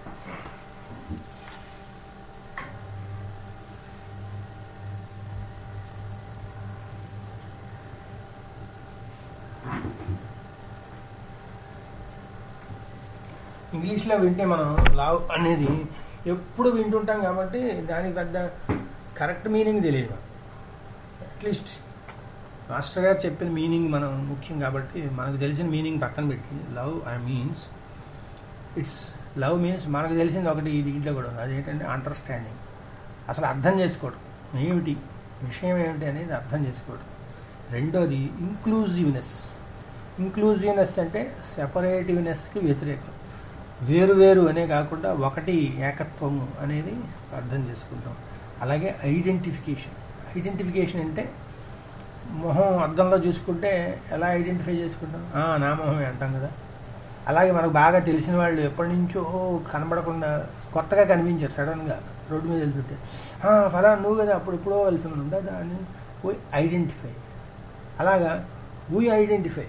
ఇంగ్లీష్లో వింటే మనం లవ్ అనేది ఎప్పుడు వింటుంటాం కాబట్టి దానికి పెద్ద కరెక్ట్ మీనింగ్ తెలియదు అట్లీస్ట్ మాస్టర్ గారు చెప్పిన మీనింగ్ మనం ముఖ్యం కాబట్టి మనకు తెలిసిన మీనింగ్ పక్కన పెట్టి love I means it's love means మనకు తెలిసింది ఒకటి ఈ దీంట్లో కూడా ఉంది అదేంటంటే అండర్స్టాండింగ్ అసలు అర్థం చేసుకోవడం ఏమిటి విషయం ఏమిటి అనేది అర్థం చేసుకోవడం రెండోది ఇంక్లూజివ్నెస్ ఇంక్లూజివ్నెస్ అంటే సెపరేటివ్నెస్కి వ్యతిరేకం వేరు వేరు అనే కాకుండా ఒకటి ఏకత్వము అనేది అర్థం చేసుకుంటాం అలాగే ఐడెంటిఫికేషన్ ఐడెంటిఫికేషన్ అంటే మొహం అద్దంలో చూసుకుంటే ఎలా ఐడెంటిఫై చేసుకుంటాం "ఆ, నా మొహమే అంటాం కదా అలాగే మనకు బాగా తెలిసిన వాళ్ళు ఎప్పటి నుంచో కనబడకుండా కొత్తగా కనిపించారు సడన్గా రోడ్డు మీద వెళ్తుంటే "ఆ, ఫలానా నువ్వు కదా అప్పుడు ఎప్పుడో కలిసి ఉందా దాన్ని వీ ఐడెంటిఫై అలాగా వీ ఐడెంటిఫై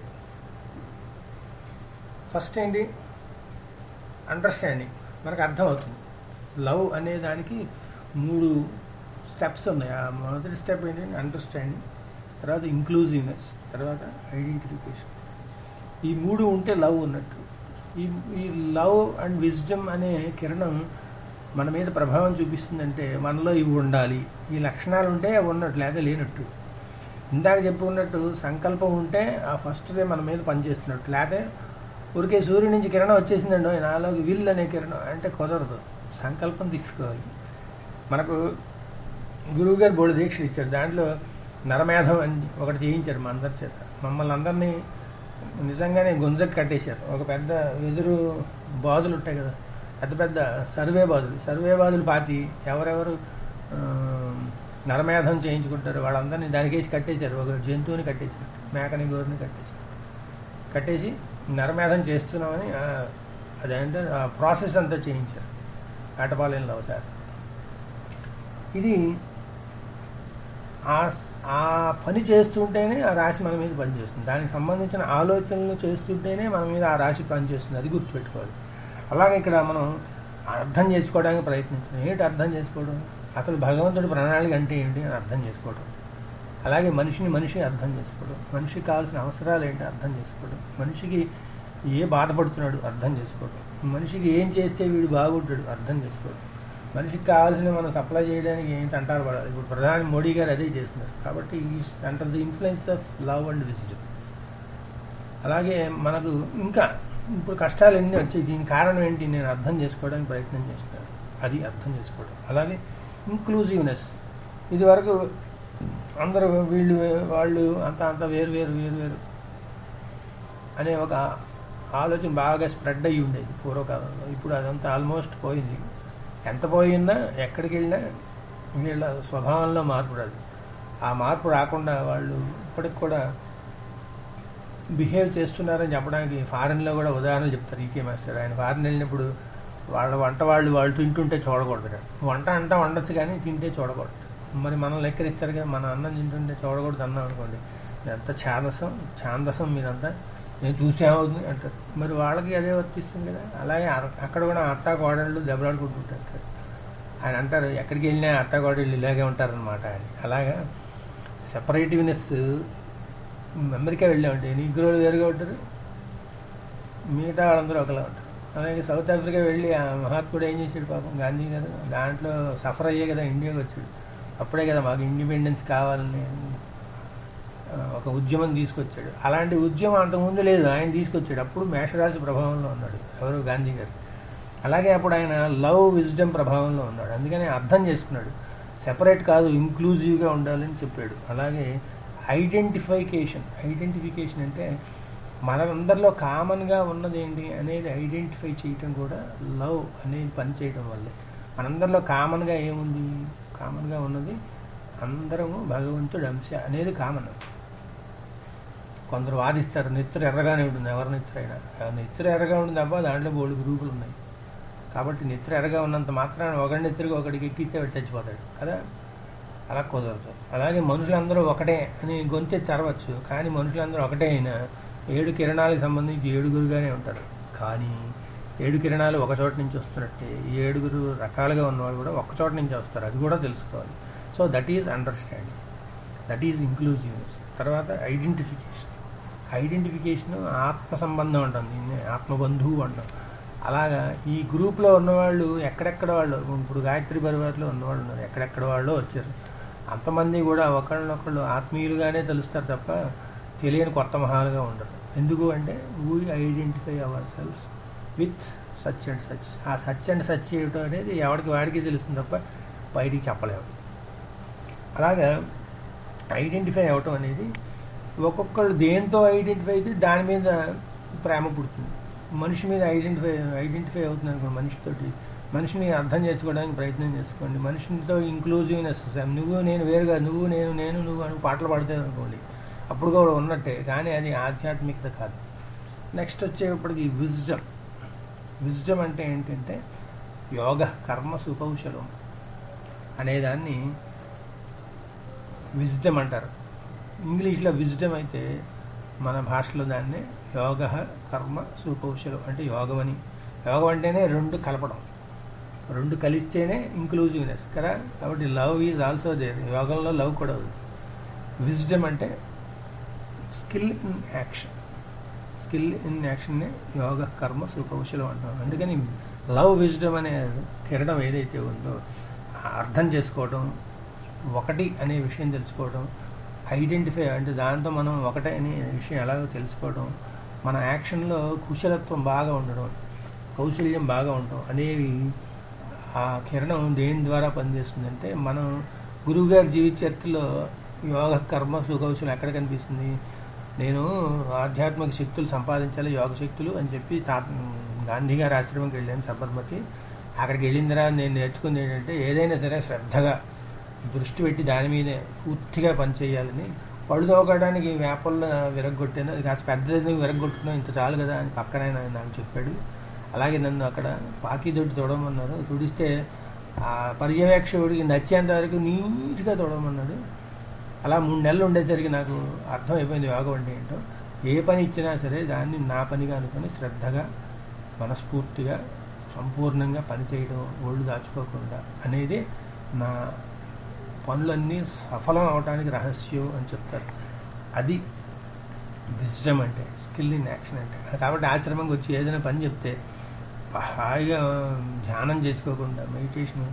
ఫస్ట్ ఏంటి అండర్స్టాండింగ్ మనకు అర్థమవుతుంది లవ్ అనే దానికి మూడు స్టెప్స్ ఉన్నాయి ఆ మొదటి స్టెప్ ఏంటంటే అండర్స్టాండింగ్ తర్వాత ఇంక్లూజివ్నెస్ తర్వాత ఐడెంటిఫికేషన్ ఈ మూడు ఉంటే లవ్ ఉన్నట్టు ఈ ఈ లవ్ అండ్ విజ్డమ్ అనే కిరణం మన మీద ప్రభావం చూపిస్తుందంటే మనలో ఇవి ఉండాలి ఈ లక్షణాలు ఉంటే అవి ఉన్నట్టు లేదా లేనట్టు ఇందాక చెప్పుకున్నట్టు సంకల్పం ఉంటే ఆ ఫస్ట్దే మన మీద పనిచేస్తున్నట్టు లేకపోతే ఊరికే సూర్యుడి నుంచి కిరణం వచ్చేసిందండి "ఓయ్, నాలోకి విల్ అనే కిరణం అంటే కుదరదు సంకల్పం తీసుకోవాలి మనకు గురువు గారు బోడు దీక్షలు ఇచ్చారు దాంట్లో నరమేధం అని ఒకటి చేయించారు మా అందరి చేత మమ్మల్ని అందరినీ నిజంగానే గుంజకు కట్టేశారు ఒక పెద్ద ఎదురు బాదులు ఉంటాయి కదా పెద్ద పెద్ద సర్వే బాదులు సర్వే బాదులు పాతి ఎవరెవరు ఆ, నరమేధం చేయించుకుంటారు వాళ్ళందరినీ దానికేసి కట్టేశారు ఒక జంతువుని కట్టేశారు మేకని గోరుని కట్టేశారు కట్టేసి నరమేధం చేస్తున్నామని ఆ, అదేంటే ఆ ప్రాసెస్ అంతా చేయించారు ఆటపాలెంలో సార్ ఇది ఆ ఆ పని చేస్తుంటేనే ఆ రాశి మన మీద పనిచేస్తుంది దానికి సంబంధించిన ఆలోచనలు చేస్తుంటేనే మన మీద ఆ రాశి పనిచేస్తుంది అది గుర్తుపెట్టుకోవాలి అలాగే ఇక్కడ మనం అర్థం చేసుకోవడానికి ప్రయత్నించాం ఏంటి అర్థం చేసుకోవడం అసలు భగవంతుడి ప్రణాళిక అంటే ఏంటి అని అర్థం చేసుకోవడం అలాగే మనిషిని మనిషి అర్థం చేసుకోవడం మనిషికి కావాల్సిన అవసరాలు ఏంటి అర్థం చేసుకోవడం మనిషికి ఏ బాధపడుతున్నాడు అర్థం చేసుకోవడం మనిషికి ఏం చేస్తే వీడు బాగుంటాడు అర్థం చేసుకోవడం మనిషికి కావాల్సిన మనం సప్లై చేయడానికి ఏంటి అంటారు పడాలి ఇప్పుడు ప్రధాని మోడీ గారు అదే చేస్తున్నారు కాబట్టి under the influence of love and wisdom అలాగే మనకు ఇంకా ఇప్పుడు కష్టాలు ఎన్ని వచ్చాయి దీని కారణం ఏంటి నేను అర్థం చేసుకోవడానికి ప్రయత్నం చేస్తున్నాను అది అర్థం చేసుకోవడం అలాగే ఇంక్లూజివ్నెస్ ఇది వరకు అందరూ వీళ్ళు వాళ్ళు అంత అంత వేరు వేరు వేరు వేరు అనే ఒక ఆలోచన బాగా స్ప్రెడ్ అయ్యి ఉండేది పూర్వకాలంలో ఇప్పుడు అదంతా ఆల్మోస్ట్ పోయింది ఎంత పోయినా ఎక్కడికి వెళ్ళినా వీళ్ళ స్వభావంలో మార్పు రాదు ఆ మార్పు రాకుండా వాళ్ళు ఇప్పటికి కూడా బిహేవ్ చేస్తున్నారని చెప్పడానికి ఫారెన్లో కూడా ఉదాహరణలు చెప్తారు ఈకే మాస్టర్ ఆయన ఫారెన్ వెళ్ళినప్పుడు వాళ్ళ వంట వాళ్ళు వాళ్ళు తింటుంటే చూడకూడదు వంట అంతా వండొచ్చు కానీ తింటే చూడకూడదు మరి మనం లెక్కరిస్తారు కదా మన అన్నం తింటుంటే చూడకూడదు అన్నాం అనుకోండి ఇదంతా ఛాందసం ఛాందసం మీరంతా నేను చూస్తే ఏమవుతుంది అంటారు మరి వాళ్ళకి అదే వర్తిస్తుంది కదా అలాగే అర- అక్కడ కూడా అత్తా కోడళ్ళు దెబ్బలాడుకుంటుంటారు ఆయన అంటారు ఎక్కడికి వెళ్ళినా అత్తా కోడళ్ళు ఇలాగే ఉంటారనమాట అని అలాగా సెపరేటివ్నెస్ అమెరికా వెళ్ళామంటే నీగ్రోలు వేరుగా ఉంటారు మిగతా వాళ్ళందరూ ఒకలా ఉంటారు అలాగే సౌత్ ఆఫ్రికా వెళ్ళి ఆ మహాత్ముడు ఏం చేశాడు పాపం గాంధీ గారు దాంట్లో సఫర్ అయ్యే కదా ఇండియాకి వచ్చాడు అప్పుడే కదా మాకు ఇండిపెండెన్స్ కావాలని ఆ, ఒక ఉద్యమం తీసుకొచ్చాడు అలాంటి ఉద్యమం అంతకుముందు లేదు ఆయన తీసుకొచ్చాడు అప్పుడు మేషరాశి ప్రభావంలో ఉన్నాడు ఎవరు గాంధీ గారు అలాగే అప్పుడు ఆయన లవ్ విజ్డమ్ ప్రభావంలో ఉన్నాడు అందుకని అర్థం చేసుకున్నాడు సెపరేట్ కాదు ఇంక్లూజివ్గా ఉండాలని చెప్పాడు అలాగే ఐడెంటిఫికేషన్ ఐడెంటిఫికేషన్ అంటే మనందరిలో కామన్గా ఉన్నది ఏంటి అనేది ఐడెంటిఫై చేయటం కూడా లవ్ అనేది పని చేయడం వల్లే మనందరిలో కామన్గా ఏముంది కామన్గా ఉన్నది అందరము భగవంతుడు అంశ అనేది కామన్ కొందరు వాదిస్తారు నెత్తురు ఎర్రగానే ఉంటుంది ఎవరి నెత్తురు అయినా ఆ నెత్తురు ఎర్రగా ఉంటుంది అబ్బా దాంట్లో బోల్డ్ గ్రూపులు ఉన్నాయి కాబట్టి నెత్తురు ఎర్రగా ఉన్నంత మాత్రాన ఒకటి నెత్తురుగా ఒకటికి ఎక్కిస్తే వాడు చచ్చిపోతాడు కదా అలా కుదరదు అలాగే మనుషులందరూ ఒకటే అని గొంతె తెరవచ్చు కానీ మనుషులందరూ ఒకటే అయినా ఏడు కిరణాలకు సంబంధించి ఏడుగురుగానే ఉంటారు కానీ ఏడు కిరణాలు ఒక చోట నుంచి వస్తున్నట్టే ఈ ఏడుగురు రకాలుగా ఉన్నవాళ్ళు కూడా ఒక చోట నుంచి వస్తారు అది కూడా తెలుసుకోవాలి so that is understanding that is inclusiveness తర్వాత ఐడెంటిఫికేషన్ ఐడెంటిఫికేషన్ ఆత్మ సంబంధం అంటాం దీన్ని ఆత్మబంధువు అంటాం అలాగా ఈ గ్రూప్లో ఉన్నవాళ్ళు ఎక్కడెక్కడ వాళ్ళు ఇప్పుడు గాయత్రి పరివార్లో ఉన్నవాళ్ళు ఉన్నారు ఎక్కడెక్కడ వాళ్ళు వచ్చారు అంతమంది కూడా ఒకళ్ళనొకళ్ళు ఆత్మీయులుగానే తెలుస్తారు తప్ప తెలియని కొత్త మహాలుగా ఉండరు ఎందుకు అంటే we identify our selves with such and such ah such and such ఏమిటో అనేది ఎవరికి వాడికి తెలుస్తుంది తప్ప బయటికి చెప్పలేము అలాగా ఐడెంటిఫై అవటం అనేది ఒక్కొక్కళ్ళు దేంతో ఐడెంటిఫై అయితే దాని మీద ప్రేమ పుడుతుంది మనిషి మీద ఐడెంటిఫై ఐడెంటిఫై అవుతుంది అనుకోండి మనిషితోటి మనిషిని అర్థం చేసుకోవడానికి ప్రయత్నం చేసుకోండి మనిషితో ఇంక్లూజివ్నెస్ నువ్వు నేను వేరుగా నువ్వు నేను నేను నువ్వు అని పాటలు పాడితే అనుకోండి అప్పుడు కూడా ఉన్నట్టే కానీ అది ఆధ్యాత్మికత కాదు నెక్స్ట్ వచ్చేటప్పటికి విజ్డమ్ విజ్డమ్ అంటే ఏంటంటే యోగ కర్మ సుకౌశలం అనేదాన్ని విజ్డమ్ అంటారు ఇంగ్లీష్లో విజ్డమ్ అయితే మన భాషలో దాన్ని యోగ కర్మ సుకౌశలం అంటే యోగం అని యోగం అంటేనే రెండు కలపడం రెండు కలిస్తేనే ఇంక్లూజివ్నెస్ కదా కాబట్టి లవ్ ఈజ్ ఆల్సో దేర్ యోగంలో లవ్ కూడా ఉంది విజ్డమ్ అంటే skill in action skill in యాక్షన్నే యోగ కర్మ సుకౌశలం అంటాం అందుకని లవ్ విజ్డమ్ అనే కిరణం ఏదైతే ఉందో అర్థం చేసుకోవడం ఒకటి అనే విషయం తెలుసుకోవడం ఐడెంటిఫై అంటే దాంతో మనం ఒకటే అనే విషయం ఎలాగో తెలుసుకోవడం మన యాక్షన్లో కుశలత్వం బాగా ఉండడం కౌశల్యం బాగా ఉండడం అనేవి ఆ కిరణం దేని ద్వారా పనిచేస్తుందంటే మనం గురువుగారి జీవిత చరిత్రలో యోగ కర్మ సుకౌశలం ఎక్కడ కనిపిస్తుంది నేను ఆధ్యాత్మిక శక్తులు సంపాదించాలి యోగ శక్తులు అని చెప్పి తా గాంధీ గారి ఆశ్రమంకి వెళ్ళాను సబర్మతి అక్కడికి వెళ్ళిన తర్వాత నేను నేర్చుకుంది ఏంటంటే ఏదైనా సరే శ్రద్ధగా దృష్టి పెట్టి దాని మీదే పూర్తిగా పనిచేయాలని పళ్ళు తోకడానికి వేపల్లో విరగొట్టాను అది కాస్త పెద్దది విరగొట్టుకున్నాం ఇంత చాలు కదా అని పక్కన ఆయన నాకు చెప్పాడు అలాగే నన్ను అక్కడ పాకిదొడ్డి తొడమన్నారు తుడిస్తే ఆ పర్యవేక్షకుడికి నచ్చేంత వరకు నీట్గా తొడమన్నాడు అలా మూడు నెలలు ఉండేసరికి నాకు అర్థమైపోయింది యోగం అంటే ఏంటో ఏ పని ఇచ్చినా సరే దాన్ని నా పనిగా అనుకుని శ్రద్ధగా మనస్ఫూర్తిగా సంపూర్ణంగా పనిచేయడం ఒళ్ళు దాచుకోకుండా అనేది నా పనులన్నీ సఫలం అవడానికి రహస్యం అని చెప్తారు అది విజ్డమ్ అంటే స్కిల్ ఇన్ యాక్షన్ అంటే కాబట్టి ఆశ్రమంకి వచ్చి ఏదైనా పని చెప్తే హాయిగా ధ్యానం చేసుకోకుండా మెడిటేషన్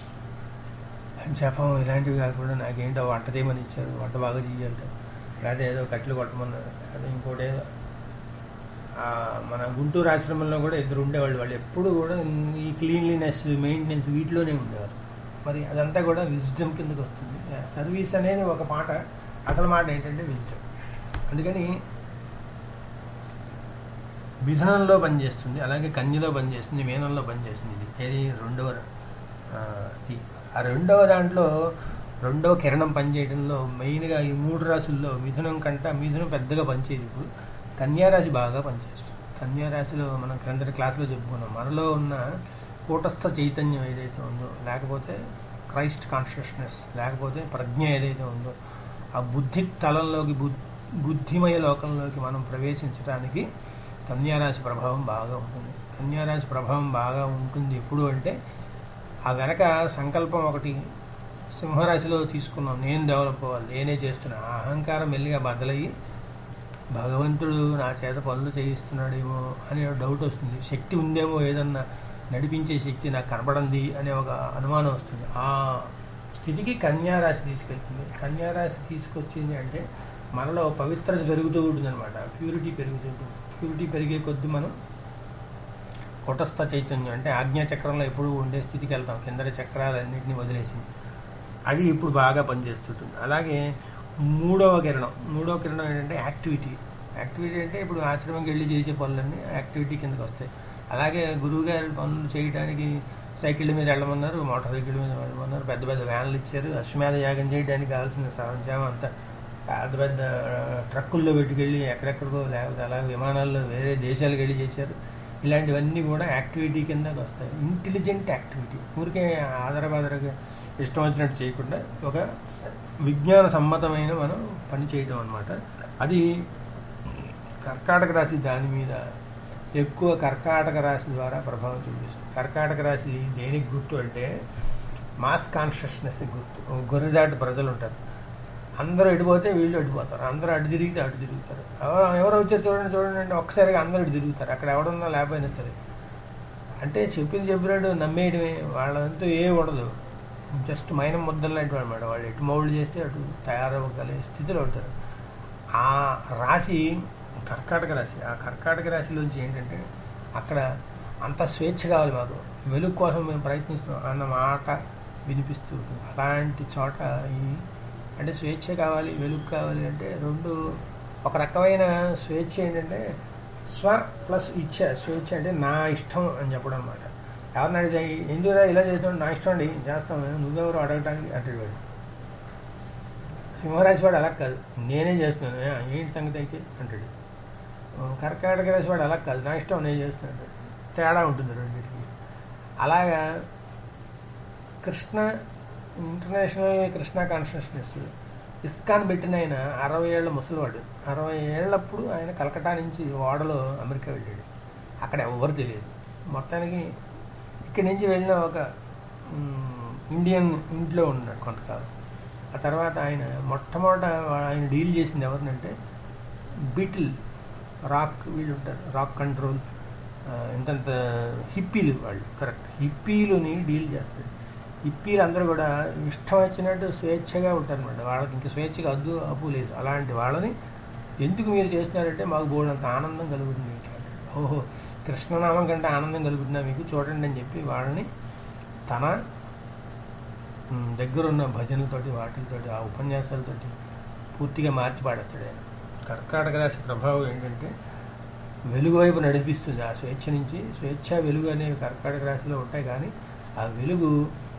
జపం ఇలాంటివి కాకుండా నాకేంటో వంట చేయమని ఇచ్చారు వంట బాగా చేయాలి లేదా ఏదో కట్లు కొట్టమన్నారు అదే ఇంకోటి ఏదో ఆ, మన గుంటూరు ఆశ్రమంలో కూడా ఇద్దరు ఉండేవాళ్ళు వాళ్ళు ఎప్పుడు కూడా ఈ క్లీన్లీనెస్ మెయింటెనెన్స్ వీటిలోనే ఉండేవారు మరి అదంతా కూడా విజ్డమ్ కిందకి వస్తుంది సర్వీస్ అనేది ఒక మాట అసలు మాట ఏంటంటే విజ్డమ్ అందుకని మిథునంలో పనిచేస్తుంది అలాగే కన్యలో పనిచేస్తుంది మీనంలో పనిచేస్తుంది ఇది ఏది రెండవ ఆ, ఈ- ఆ రెండవ దాంట్లో రెండవ కిరణం పనిచేయడంలో మెయిన్గా ఈ మూడు రాశుల్లో మిథునం కంట మిథునం పెద్దగా పనిచేయదు ఇప్పుడు కన్యారాశి బాగా పనిచేస్తుంది కన్యారాశిలో మనం క్రిందటి క్లాస్లో చెప్పుకున్నాం మనలో ఉన్న కూటస్థ చైతన్యం ఏదైతే ఉందో లేకపోతే క్రైస్ట్ కాన్షియస్నెస్ లేకపోతే ప్రజ్ఞ ఏదైతే ఉందో ఆ బుద్ధి తలంలోకి బుద్ధి బుద్ధిమయ లోకంలోకి మనం ప్రవేశించడానికి కన్యారాశి ప్రభావం బాగా ఉంటుంది కన్యారాశి ప్రభావం బాగా ఉంటుంది ఎప్పుడు అంటే ఆ వెనక సంకల్పం ఒకటి సింహరాశిలో తీసుకున్నాం నేను డెవలప్ అవ్వాలి నేనే చేస్తున్నా ఆ అహంకారం మెల్లిగా బదలయ్యి భగవంతుడు నా చేత పనులు చేయిస్తున్నాడేమో అనే డౌట్ వస్తుంది శక్తి ఉందేమో ఏదన్నా నడిపించే శక్తి నాకు కనపడంది అనే ఒక అనుమానం వస్తుంది ఆ స్థితికి కన్యారాశి తీసుకెళ్తుంది కన్యారాశి తీసుకొచ్చింది అంటే మనలో పవిత్రత పెరుగుతూ ఉంటుంది అనమాట ప్యూరిటీ పెరుగుతూ ఉంటుంది ప్యూరిటీ పెరిగే కొద్దీ మనం కుటస్థ చైతన్యం అంటే ఆజ్ఞా చక్రంలో ఎప్పుడు ఉండే స్థితికి వెళ్తాం కిందటి చక్రాలన్నింటినీ వదిలేసి అది ఇప్పుడు బాగా పనిచేస్తుంటుంది అలాగే మూడవ కిరణం మూడవ కిరణం ఏంటంటే యాక్టివిటీ యాక్టివిటీ అంటే ఇప్పుడు ఆశ్రమంకి వెళ్ళి చేసే పనులన్నీ యాక్టివిటీ కిందకి వస్తాయి అలాగే గురువు గారి పనులు చేయడానికి సైకిళ్ళ మీద వెళ్ళమన్నారు మోటార్ సైకిళ్ళ మీద వెళ్ళమన్నారు పెద్ద పెద్ద వ్యాన్లు ఇచ్చారు అశ్వమేధ యాగం చేయడానికి కావాల్సిన సరంజామం అంతా పెద్ద పెద్ద ట్రక్కుల్లో పెట్టుకెళ్ళి ఎక్కడెక్కడికో లేకపోతే అలాగే విమానాల్లో వేరే దేశాలకు వెళ్ళి చేశారు ఇలాంటివన్నీ కూడా యాక్టివిటీ కిందకి వస్తాయి ఇంటెలిజెంట్ యాక్టివిటీ ఊరికే ఆధారబాదరగా ఇష్టం వచ్చినట్టు చేయకుండా ఒక విజ్ఞాన సమ్మతమైన మనం పని చేయడం అనమాట అది కర్కాటక రాశి దాని మీద ఎక్కువ కర్కాటక రాశి ద్వారా ప్రభావం చూపిస్తుంది కర్కాటక రాశి దేనికి గుర్తు అంటే మాస్ కాన్షియస్నెస్ గుర్తు గొర్రెదాటి ప్రజలు ఉంటారు అందరూ ఎడిపోతే వీళ్ళు ఎడిపోతారు అందరూ అటు తిరిగితే అటు తిరుగుతారు ఎవరు ఎవరు వచ్చారు చూడండి చూడండి అంటే ఒక్కసారిగా అందరూ ఇటు తిరుగుతారు అక్కడ ఎవడున్నా లేకపోయినా సరే అంటే చెప్పింది చెప్పినట్టు నమ్మేయడమే వాళ్ళంతా ఏ ఉండదు జస్ట్ మైనం ముద్దలు లాంటి వాడు అనమాట వాళ్ళు ఎటు మౌళ్ళు చేస్తే అటు తయారవ్వగలిగే స్థితిలో ఉంటారు ఆ రాశి కర్కాటక రాశి ఆ కర్కాటక రాశిలోంచి ఏంటంటే అక్కడ అంత స్వేచ్ఛ కావాలి మాకు వెలుగు కోసం మేము ప్రయత్నిస్తున్నాం అన్న మాట వినిపిస్తూ ఉంటుంది. అలాంటి చోట ఈ అంటే స్వేచ్ఛ కావాలి వెలుగు కావాలి అంటే రెండు ఒక రకమైన స్వేచ్ఛ ఏంటంటే స్వ ప్లస్ ఇచ్చ స్వేచ్ఛ అంటే నా ఇష్టం అని చెప్పడం అనమాట ఎవరిని అడిగితే ఎందుకురా ఇలా చేస్తాడు నా ఇష్టం అండి చేస్తాం నువ్వెవరు అడగటానికి అంటాడు వాడు సింహరాశి వాడు అలా కాదు నేనే చేస్తున్నాను "ఏ, ఏంటి సంగతి అయితే అంటాడు ఆ, కర్కాటక రాశి వాడు అలా కాదు నా ఇష్టం నేను చేస్తున్నాను అంటాడు. తేడా ఉంటుంది రెండింటికి అలాగా Krishna international Krishna consciousness ISKCON పెట్టిన ఆయన అరవై ఏళ్ళ ముసలివాడు అరవై ఏళ్ళప్పుడు ఆయన కలకటా నుంచి ఓడలో అమెరికా వెళ్ళాడు అక్కడ ఎవరు తెలియదు మొత్తానికి ఇక్కడి నుంచి వెళ్ళిన ఒక మ్, ఇండియన్ ఇంట్లో ఉన్నాడు కొంతకాలం ఆ తర్వాత ఆయన మొట్టమొదట ఆయన డీల్ చేసింది ఎవరినంటే బీటిల్ రాక్ వీళ్ళు ఉంటారు రాక్ కంట్రోల్ ఆ, ఇంతంత హిప్పీలు వాళ్ళు కరెక్ట్ హిప్పీలుని డీల్ చేస్తారు హిప్పీలు అందరూ కూడా ఇష్టం వచ్చినట్టు స్వేచ్ఛగా ఉంటారు అనమాట వాళ్ళకి ఇంకా స్వేచ్ఛగా అద్దు అప్పు లేదు అలాంటి వాళ్ళని ఎందుకు మీరు చేస్తున్నారంటే మాకు బోర్డంత ఆనందం కలుగుతుంది ఓహో కృష్ణనామం కంటే ఆనందం కలుగుతుందా మీకు చూడండి అని చెప్పి వాళ్ళని తన మ్, దగ్గరున్న భజనలతోటి వాటితోటి ఆ ఉపన్యాసాలతోటి పూర్తిగా మార్చి పాడేస్తాడు ఆయన కర్కాటక రాశి ప్రభావం ఏంటంటే వెలుగు వైపు నడిపిస్తుంది ఆ స్వేచ్ఛ నుంచి స్వేచ్ఛ వెలుగు అనేవి కర్కాటక రాశిలో ఉంటాయి కానీ ఆ వెలుగు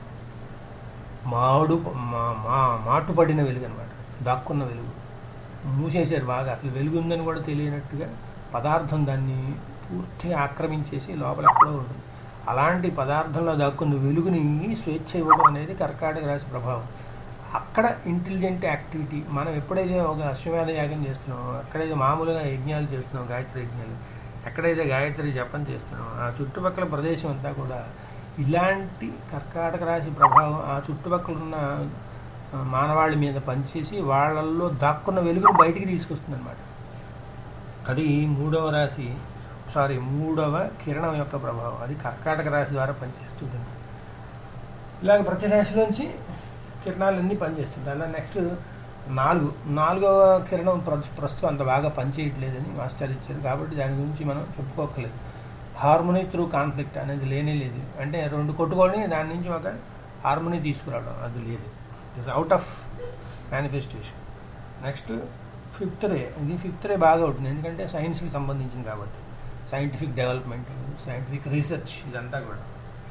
మాడు మా మా మాటుపడిన వెలుగు అనమాట దాక్కున్న వెలుగు మూసేశారు బాగా అసలు వెలుగు ఉందని కూడా తెలియనట్టుగా పదార్థం దాన్ని పూర్తిగా ఆక్రమించేసి లోపల ఎక్కడో ఉంటుంది అలాంటి పదార్థంలో దాక్కున్న వెలుగుని స్వేచ్ఛ ఇవ్వడం అనేది కర్కాటక రాశి ప్రభావం అక్కడ ఇంటెలిజెంట్ యాక్టివిటీ మనం ఎప్పుడైతే ఒక అశ్వమేధ యాగం చేస్తున్నాం ఎక్కడైతే మామూలుగా యజ్ఞాలు చేస్తున్నాం గాయత్రి యజ్ఞాలు ఎక్కడైతే గాయత్రి జపం చేస్తున్నాం ఆ చుట్టుపక్కల ప్రదేశం అంతా కూడా ఇలాంటి కర్కాటక రాశి ప్రభావం ఆ చుట్టుపక్కల ఉన్న ఆ, మానవాళి మీద పనిచేసి వాళ్ళల్లో దాక్కున్న వెలుగును బయటికి తీసుకొస్తుంది అనమాట అది మూడవ రాశి సారీ మూడవ కిరణం యొక్క ప్రభావం అది కర్కాటక రాశి ద్వారా పనిచేస్తుంది ఇలాగ ప్రతి రాశిలోంచి కిరణాలన్నీ పనిచేస్తుంది అలా నెక్స్ట్ నాలుగు నాలుగవ కిరణం ప్ర- ప్రస్తుతం అంత బాగా పనిచేయట్లేదని మాస్టర్ ఇచ్చారు కాబట్టి దాని గురించి మనం చెప్పుకోకలేదు హార్మోనీ త్రూ కాన్ఫ్లిక్ట్ అనేది లేనే లేదు అంటే రెండు కొట్టుకొని దాని నుంచి ఒక హార్మోనీ తీసుకురావడం అది లేదు it's out of manifestation next fifth ray ఇది ఫిఫ్త్ రే బాగా ఉంటుంది ఎందుకంటే సైన్స్కి సంబంధించింది కాబట్టి సైంటిఫిక్ డెవలప్మెంట్ సైంటిఫిక్ రీసెర్చ్ ఇదంతా కూడా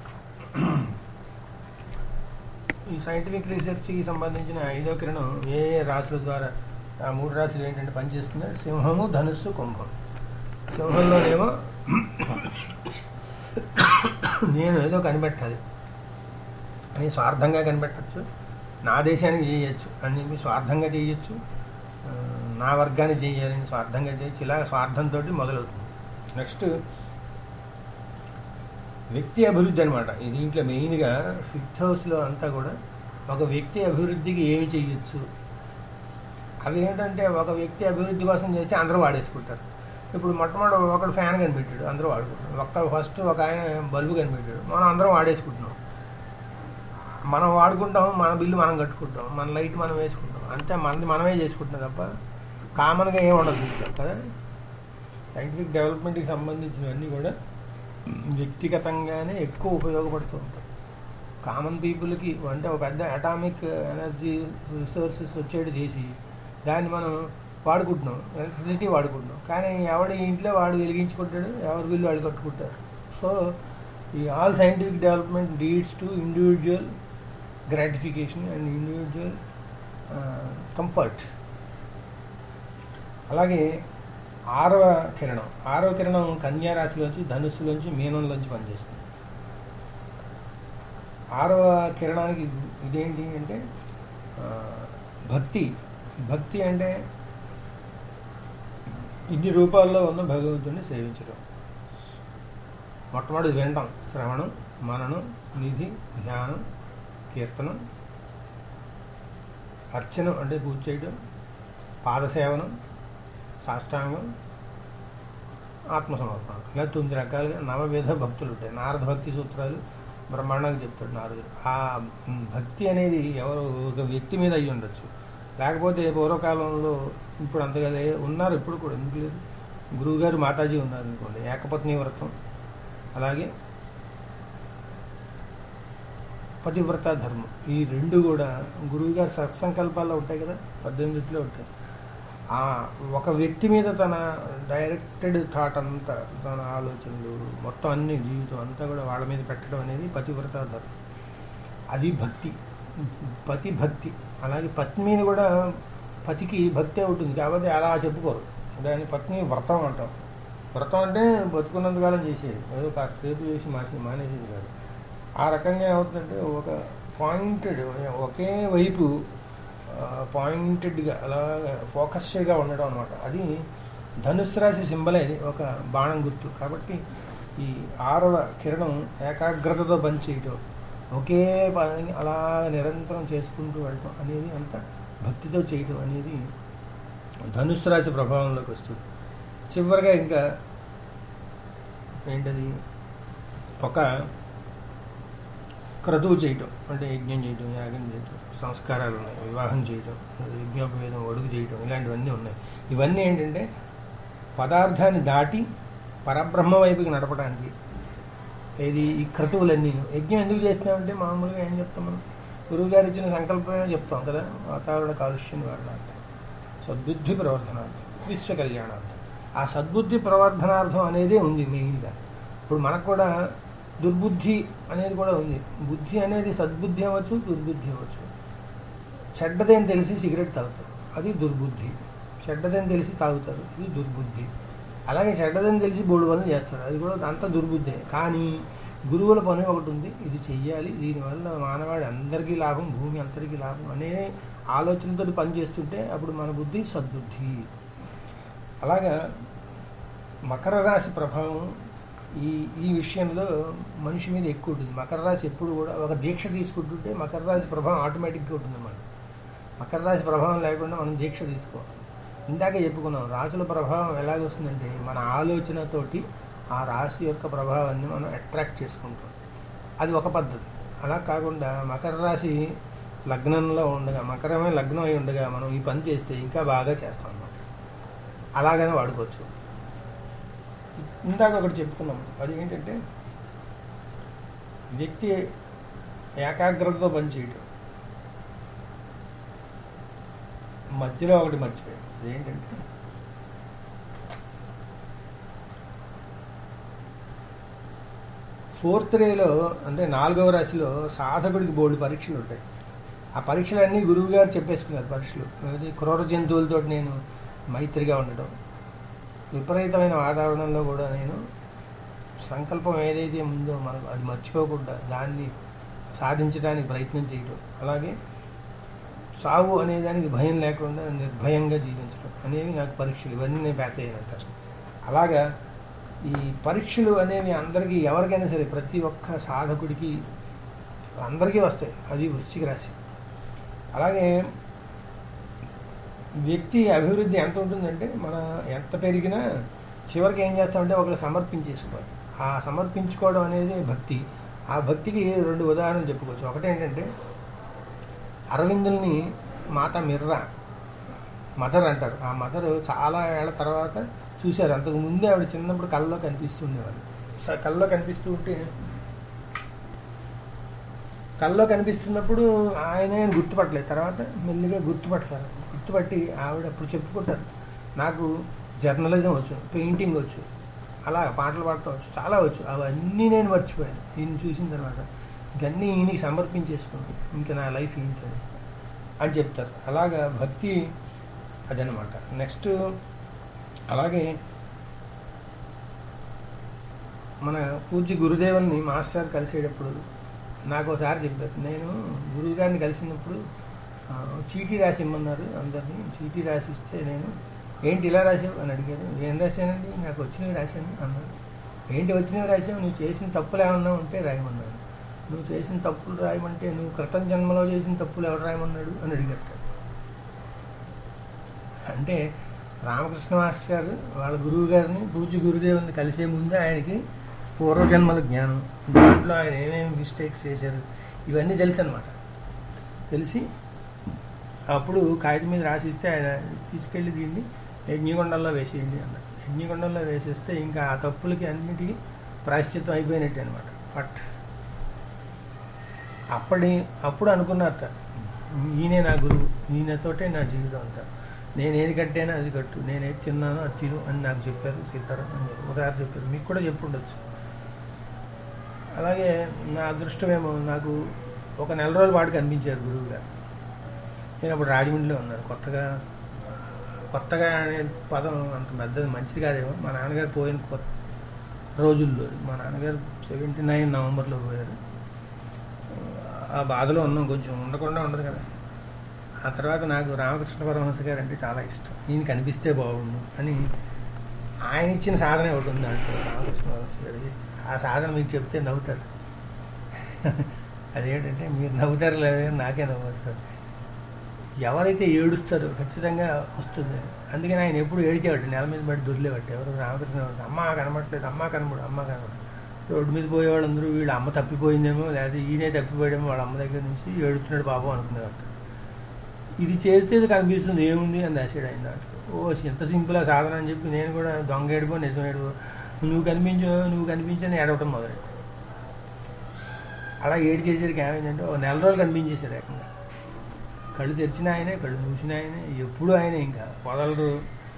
ఈ సైంటిఫిక్ రీసెర్చ్కి సంబంధించిన ఐదో కిరణం ఏ ఏ రాశుల ద్వారా ఆ మూడు రాశులు ఏంటంటే పనిచేస్తుంది సింహము ధనుస్సు కుంభం సింహంలోనేమో నేను ఏదో కనిపెట్టాలి అని స్వార్థంగా కనిపెట్టచ్చు నా దేశానికి చేయొచ్చు అని చెప్పి స్వార్థంగా చేయొచ్చు ఆ, నా వర్గాన్ని చేయాలని స్వార్థంగా చేయొచ్చు ఇలా స్వార్థంతో మొదలవుతుంది నెక్స్ట్ వ్యక్తి అభివృద్ధి అనమాట దీంట్లో మెయిన్గా ఫిఫ్త్ హౌస్లో అంతా కూడా ఒక వ్యక్తి అభివృద్ధికి ఏమి చేయొచ్చు అవి ఏంటంటే ఒక వ్యక్తి అభివృద్ధి కోసం చేస్తే అందరూ వాడేసుకుంటారు ఇప్పుడు మొట్టమొదటి ఒకడు ఫ్యాన్ కనిపెట్టాడు అందరూ వాడుకుంటారు ఒక్క ఫస్ట్ ఒక ఆయన బల్బు కనిపెట్టాడు మనం అందరం వాడేసుకుంటున్నాం మనం వాడుకుంటాం మన బిల్లు మనం కట్టుకుంటాం మన లైట్ మనం వేసుకుంటాం అంతే మనది మనమే చేసుకుంటున్నాం తప్ప కామన్గా ఏం ఉండదు దీంట్లో కదా సైంటిఫిక్ డెవలప్మెంట్కి సంబంధించినవన్నీ కూడా వ్యక్తిగతంగానే ఎక్కువ ఉపయోగపడుతూ ఉంటాయి కామన్ పీపుల్కి అంటే ఒక పెద్ద అటామిక్ ఎనర్జీ రిసోర్సెస్ వచ్చేటి చేసి దాన్ని మనం వాడుకుంటున్నాం ఎలక్ట్రిసిటీ వాడుకుంటున్నాం కానీ ఎవడి ఇంట్లో వాడు వెలిగించుకుంటాడు ఎవరి బిల్లు వాళ్ళు కట్టుకుంటారు సో ఈ all scientific development leads to individual gratification and individual comfort అలాగే ఆరవ కిరణం ఆరవ కిరణం కన్యా రాశిలోంచి ధనుస్సులోంచి మీనంలోంచి పనిచేస్తుంది ఆరవ కిరణానికి ఇదేంటి అంటే ఆ, భక్తి భక్తి అంటే ఇన్ని రూపాల్లో ఉన్న భగవంతుడిని సేవించడం మొట్టమొదటి వినడం శ్రవణం మననం నిధి ధ్యానం కీర్తనం అర్చనం అంటే పూజ చేయడం పాదసేవనం సాష్టాంగం ఆత్మసమర్పణ ఇలా తొమ్మిది రకాలుగా నవవిధ భక్తులు ఉంటాయి నారద భక్తి సూత్రాలు బ్రహ్మాండంగా చెప్తాడు నారదుడు ఆ భక్తి అనేది ఎవరు ఒక వ్యక్తి మీద అయ్యి ఉండొచ్చు లేకపోతే పూర్వకాలంలో ఇప్పుడు అంతగా లే- ఉన్నారు ఇప్పుడు కూడా ఎందుకు లేదు గురువుగారు మాతాజీ ఉన్నారు అనుకోండి ఏకపత్ని వ్రతం అలాగే పతివ్రత ధర్మం ఈ రెండు కూడా గురువుగారి సత్సంకల్పాల్లో ఉంటాయి కదా పద్దెనిమిదిలో ఉంటాయి ఆ ఒక వ్యక్తి మీద తన డైరెక్టెడ్ థాట్ అంతా తన ఆలోచనలు మొత్తం అన్ని జీవితం అంతా కూడా వాళ్ళ మీద పెట్టడం అనేది పతివ్రత ధర్మం అది భక్తి పతి భక్తి అలాగే పత్ని మీద కూడా పతికి భక్తే ఉంటుంది కాబట్టి అలా చెప్పుకోరు దాని పత్ని వ్రతం అంటాం వ్రతం అంటే బతుకున్నంతకాలం చేసేది ఏదో కాసేపు చేసి మాసి మానేసేది కాదు ఆ రకంగా ఏమవుతుందంటే ఒక పాయింటెడ్ ఒకే వైపు పాయింటెడ్గా అలా ఫోకస్డ్గా ఉండడం అనమాట అది ధనుసు రాశి సింబల్ ఇది ఒక బాణం గుర్తు కాబట్టి ఈ ఆరవ కిరణం ఏకాగ్రతతో పనిచేయటం ఒకే పని అలా నిరంతరం చేసుకుంటూ వెళ్ళటం అనేది అంత భక్తితో చేయటం అనేది ధనుసు రాశి ప్రభావంలోకి వస్తుంది చివరిగా ఇంకా ఏంటది ఒక క్రతువు చేయటం అంటే యజ్ఞం చేయటం యాగం చేయటం సంస్కారాలు ఉన్నాయి వివాహం చేయటం యజ్ఞోపవేదం ఒడుగు చేయటం ఇలాంటివన్నీ ఉన్నాయి ఇవన్నీ ఏంటంటే పదార్థాన్ని దాటి పరబ్రహ్మ వైపుకి నడపడానికి ఇది ఈ క్రతువులన్నీ యజ్ఞం ఎందుకు చేస్తున్నామంటే మామూలుగా ఏం చెప్తాం మనం గురువు గారు ఇచ్చిన సంకల్పమే చెప్తాం కదా వాతావరణ కాలుష్యం వాడడానికి సద్బుద్ధి ప్రవర్ధనార్థం విశ్వ కళ్యాణార్థం ఆ సద్బుద్ధి ప్రవర్ధనార్థం అనేదే ఉంది మెయిన్గా ఇప్పుడు మనకు కూడా దుర్బుద్ధి అనేది కూడా ఉంది బుద్ధి అనేది సద్బుద్ధి అవ్వచ్చు దుర్బుద్ధి అవ్వచ్చు చెడ్డదని తెలిసి సిగరెట్ తాగుతారు అది దుర్బుద్ధి చెడ్డదని తెలిసి తాగుతారు ఇది దుర్బుద్ధి అలాగే చెడ్డదని తెలిసి బోడు పనులు చేస్తారు అది కూడా అంత దుర్బుద్ధే కానీ గురువుల పని ఒకటి ఉంది ఇది చెయ్యాలి దీనివల్ల మానవాడి అందరికీ లాభం భూమి అందరికీ లాభం అనే ఆలోచనతో పని చేస్తుంటే అప్పుడు మన బుద్ధి సద్బుద్ధి అలాగా మకర రాశి ప్రభావం ఈ ఈ విషయంలో మనిషి మీద ఎక్కువ ఉంటుంది మకర రాశి ఎప్పుడు కూడా ఒక దీక్ష తీసుకుంటుంటే మకర రాశి ప్రభావం ఆటోమేటిక్గా ఉంటుంది మనకి మకర రాశి ప్రభావం లేకుండా మనం దీక్ష తీసుకోవాలి ఇందాకే చెప్పుకున్నాం రాశుల ప్రభావం ఎలాగొస్తుందంటే మన ఆలోచనతోటి ఆ రాశి యొక్క ప్రభావాన్ని మనం అట్రాక్ట్ చేసుకుంటాం అది ఒక పద్ధతి అలా కాకుండా మకర రాశి లగ్నంలో ఉండగా మకరమే లగ్నం అయి ఉండగా మనం ఈ పని చేస్తే ఇంకా బాగా చేస్తాం అన్నమాట అలాగనే వాడుకోవచ్చు ఇందాక ఒకటి చెప్పుకున్నాం అది ఏంటంటే వ్యక్తి ఏకాగ్రతతో పనిచేయటం మధ్యలో ఒకటి మర్చిపోయాడు అదేంటంటే ఫోర్త్ రేలో అంటే నాలుగవ రాశిలో సాధకుడికి బోర్డు పరీక్షలు ఉంటాయి ఆ పరీక్షలన్నీ గురువు గారు చెప్పేసుకున్నారు పరీక్షలు అది క్రూర జంతువులతో నేను మైత్రిగా ఉండడం విపరీతమైన వాతావరణంలో కూడా నేను సంకల్పం ఏదైతే ఉందో మనకు అది మర్చిపోకుండా దాన్ని సాధించడానికి ప్రయత్నం చేయడం అలాగే సావు అనే దానికి భయం లేకుండా నిర్భయంగా జీవించడం అనేవి నాకు పరీక్షలు ఇవన్నీ నేను పాస్ అయ్యానంట అలాగా ఈ పరీక్షలు అనేవి అందరికీ ఎవరికైనా సరే ప్రతి ఒక్క సాధకుడికి అందరికీ వస్తాయి అది వృశ్చిక రాశి అలాగే వ్యక్తి అభివృద్ధి ఎంత ఉంటుందంటే మన ఎంత పెరిగినా చివరికి ఏం చేస్తామంటే ఒకరు సమర్పించేసుకోవాలి ఆ సమర్పించుకోవడం అనేది భక్తి ఆ భక్తికి రెండు ఉదాహరణలు చెప్పుకోవచ్చు ఒకటేంటంటే అరవిందుల్ని మాత మిర్రా మదర్ అంటారు ఆ మదర్ చాలా ఏళ్ల తర్వాత చూశారు అంతకు ముందే ఆవిడ చిన్నప్పుడు కళ్ళలో కనిపిస్తుండేవారు స- కళ్ళలో కనిపిస్తూ ఉంటే కళ్ళలో కనిపిస్తున్నప్పుడు ఆయనే గుర్తుపట్టలేదు తర్వాత మెల్లిగా గుర్తుపడతారు గుర్తుపట్టి ఆవిడ అప్పుడు చెప్పుకుంటారు నాకు జర్నలిజం వచ్చు పెయింటింగ్ వచ్చు అలా పాటలు పాడటం వచ్చు చాలా వచ్చు అవన్నీ నేను మర్చిపోయాను ఈయన చూసిన తర్వాత ఇంకన్నీ ఈయనకి సమర్పించేసుకున్నాను ఇంకా నా లైఫ్ ఏంటని అని చెప్తారు అలాగా భక్తి అదనమాట నెక్స్ట్ అలాగే మన పూజ్య గురుదేవుల్ని మాస్టర్ కలిసేటప్పుడు నాకు ఒకసారి చెప్పారు నేను గురువు గారిని కలిసినప్పుడు ఆ, చీటీ రాసి ఇమ్మన్నారు అందరినీ చీటీ రాసిస్తే నేను ఏంటి ఇలా రాసావు అని అడిగారు ఏం రాశానండి నాకు వచ్చినవి రాశాను అన్నారు ఏంటి వచ్చినవి రాసావు నువ్వు చేసిన తప్పులు ఏమన్నా ఉంటే రాయమన్నాడు నువ్వు చేసిన తప్పులు రాయమంటే నువ్వు క్రితం జన్మలో చేసిన తప్పులు ఎవరు రాయమన్నాడు అని అడిగారు అంటే రామకృష్ణ మాస్టర్ గారు వాళ్ళ గురువు గారిని పూజ్య గురుదేవుని కలిసే ముందే ఆయనకి పూర్వజన్మల జ్ఞానం దాంట్లో ఆయన ఏమేమి మిస్టేక్స్ చేశారు ఇవన్నీ తెలుసు అనమాట తెలిసి అప్పుడు కాగితం మీద రాసిస్తే ఆయన తీసుకెళ్లి దీన్ని యజ్ఞకొండంలో వేసేయండి అన్నాడు యజ్ఞకొండంలో వేసేస్తే ఇంకా ఆ తప్పులకి అన్నిటికీ ప్రాశ్చిత్తం అయిపోయినట్టే అనమాట ఫట్ అప్పటి అప్పుడు అనుకున్నారట ఈయనే నా గురువు ఈయనతోటే నా జీవితం అంతా నేను ఏది కట్టానో అది కట్టు నేను ఏది తిన్నానో అది తిను అని నాకు చెప్పారు సీతారాం అని ఉదాహరణ చెప్పారు మీకు కూడా చెప్పుండొచ్చు అలాగే నా అదృష్టమేమో నాకు ఒక నెల రోజుల పాటు కనిపించారు గురువు గారు నేను అప్పుడు రాజమండ్రిలో ఉన్నాను కొత్తగా కొత్తగా అనే పదం అంత పెద్దది మంచిది కాదేమో మా నాన్నగారు పోయిన కొత్త రోజుల్లో మా నాన్నగారు సెవెంటీ నైన్ నవంబర్లో పోయారు ఆ బాధలో ఉన్నాం కొంచెం ఉండకుండా ఉండదు కదా ఆ తర్వాత నాకు రామకృష్ణ పరమహంస గారు అంటే చాలా ఇష్టం ఈయన కనిపిస్తే బాగుండు అని ఆయన ఇచ్చిన సాధన ఒకటి ఉంది దాంట్లో రామకృష్ణ పరమహంస గారి ఆ సాధన మీకు చెప్తే నవ్వుతారు అదేంటంటే మీరు నవ్వుతారు లేదు నాకే నవ్వు వస్తుంది ఎవరైతే ఏడుస్తారో ఖచ్చితంగా వస్తుంది అందుకని ఆయన ఎప్పుడు ఏడిచేవాడు నెల మీద పడి దొరిలేవాడు ఎవరు రామకృష్ణ పరమహంస, అమ్మ కనబడట్లేదు అమ్మ కనబడు అమ్మ కనబడు రోడ్డు మీద పోయేవాళ్ళందరూ వీళ్ళ అమ్మ తప్పిపోయిందేమో లేదా ఈయనే తప్పిపోయాడేమో వాళ్ళ అమ్మ దగ్గర నుంచి ఏడుతున్నాడు పాపం అనుకునేవాడు ఇది చేస్తే ఇది కనిపిస్తుంది ఏముంది అని రాశాడు ఆయన దాంట్లో ఓ ఎంత సింపుల్ ఆ సాధన అని చెప్పి నేను కూడా దొంగ ఏడుపో నిజం ఏడుపో నువ్వు కనిపించు నువ్వు కనిపించని ఏడవటం మొదలెట్టు అలా ఏడు చేసేసరికి ఏమైందంటే ఓ నెల రోజులు కనిపించేశారు ఏకంగా కళ్ళు తెరిచిన ఆయనే కళ్ళు మూసిన ఆయనే ఎప్పుడు ఆయనే ఇంకా వదలరు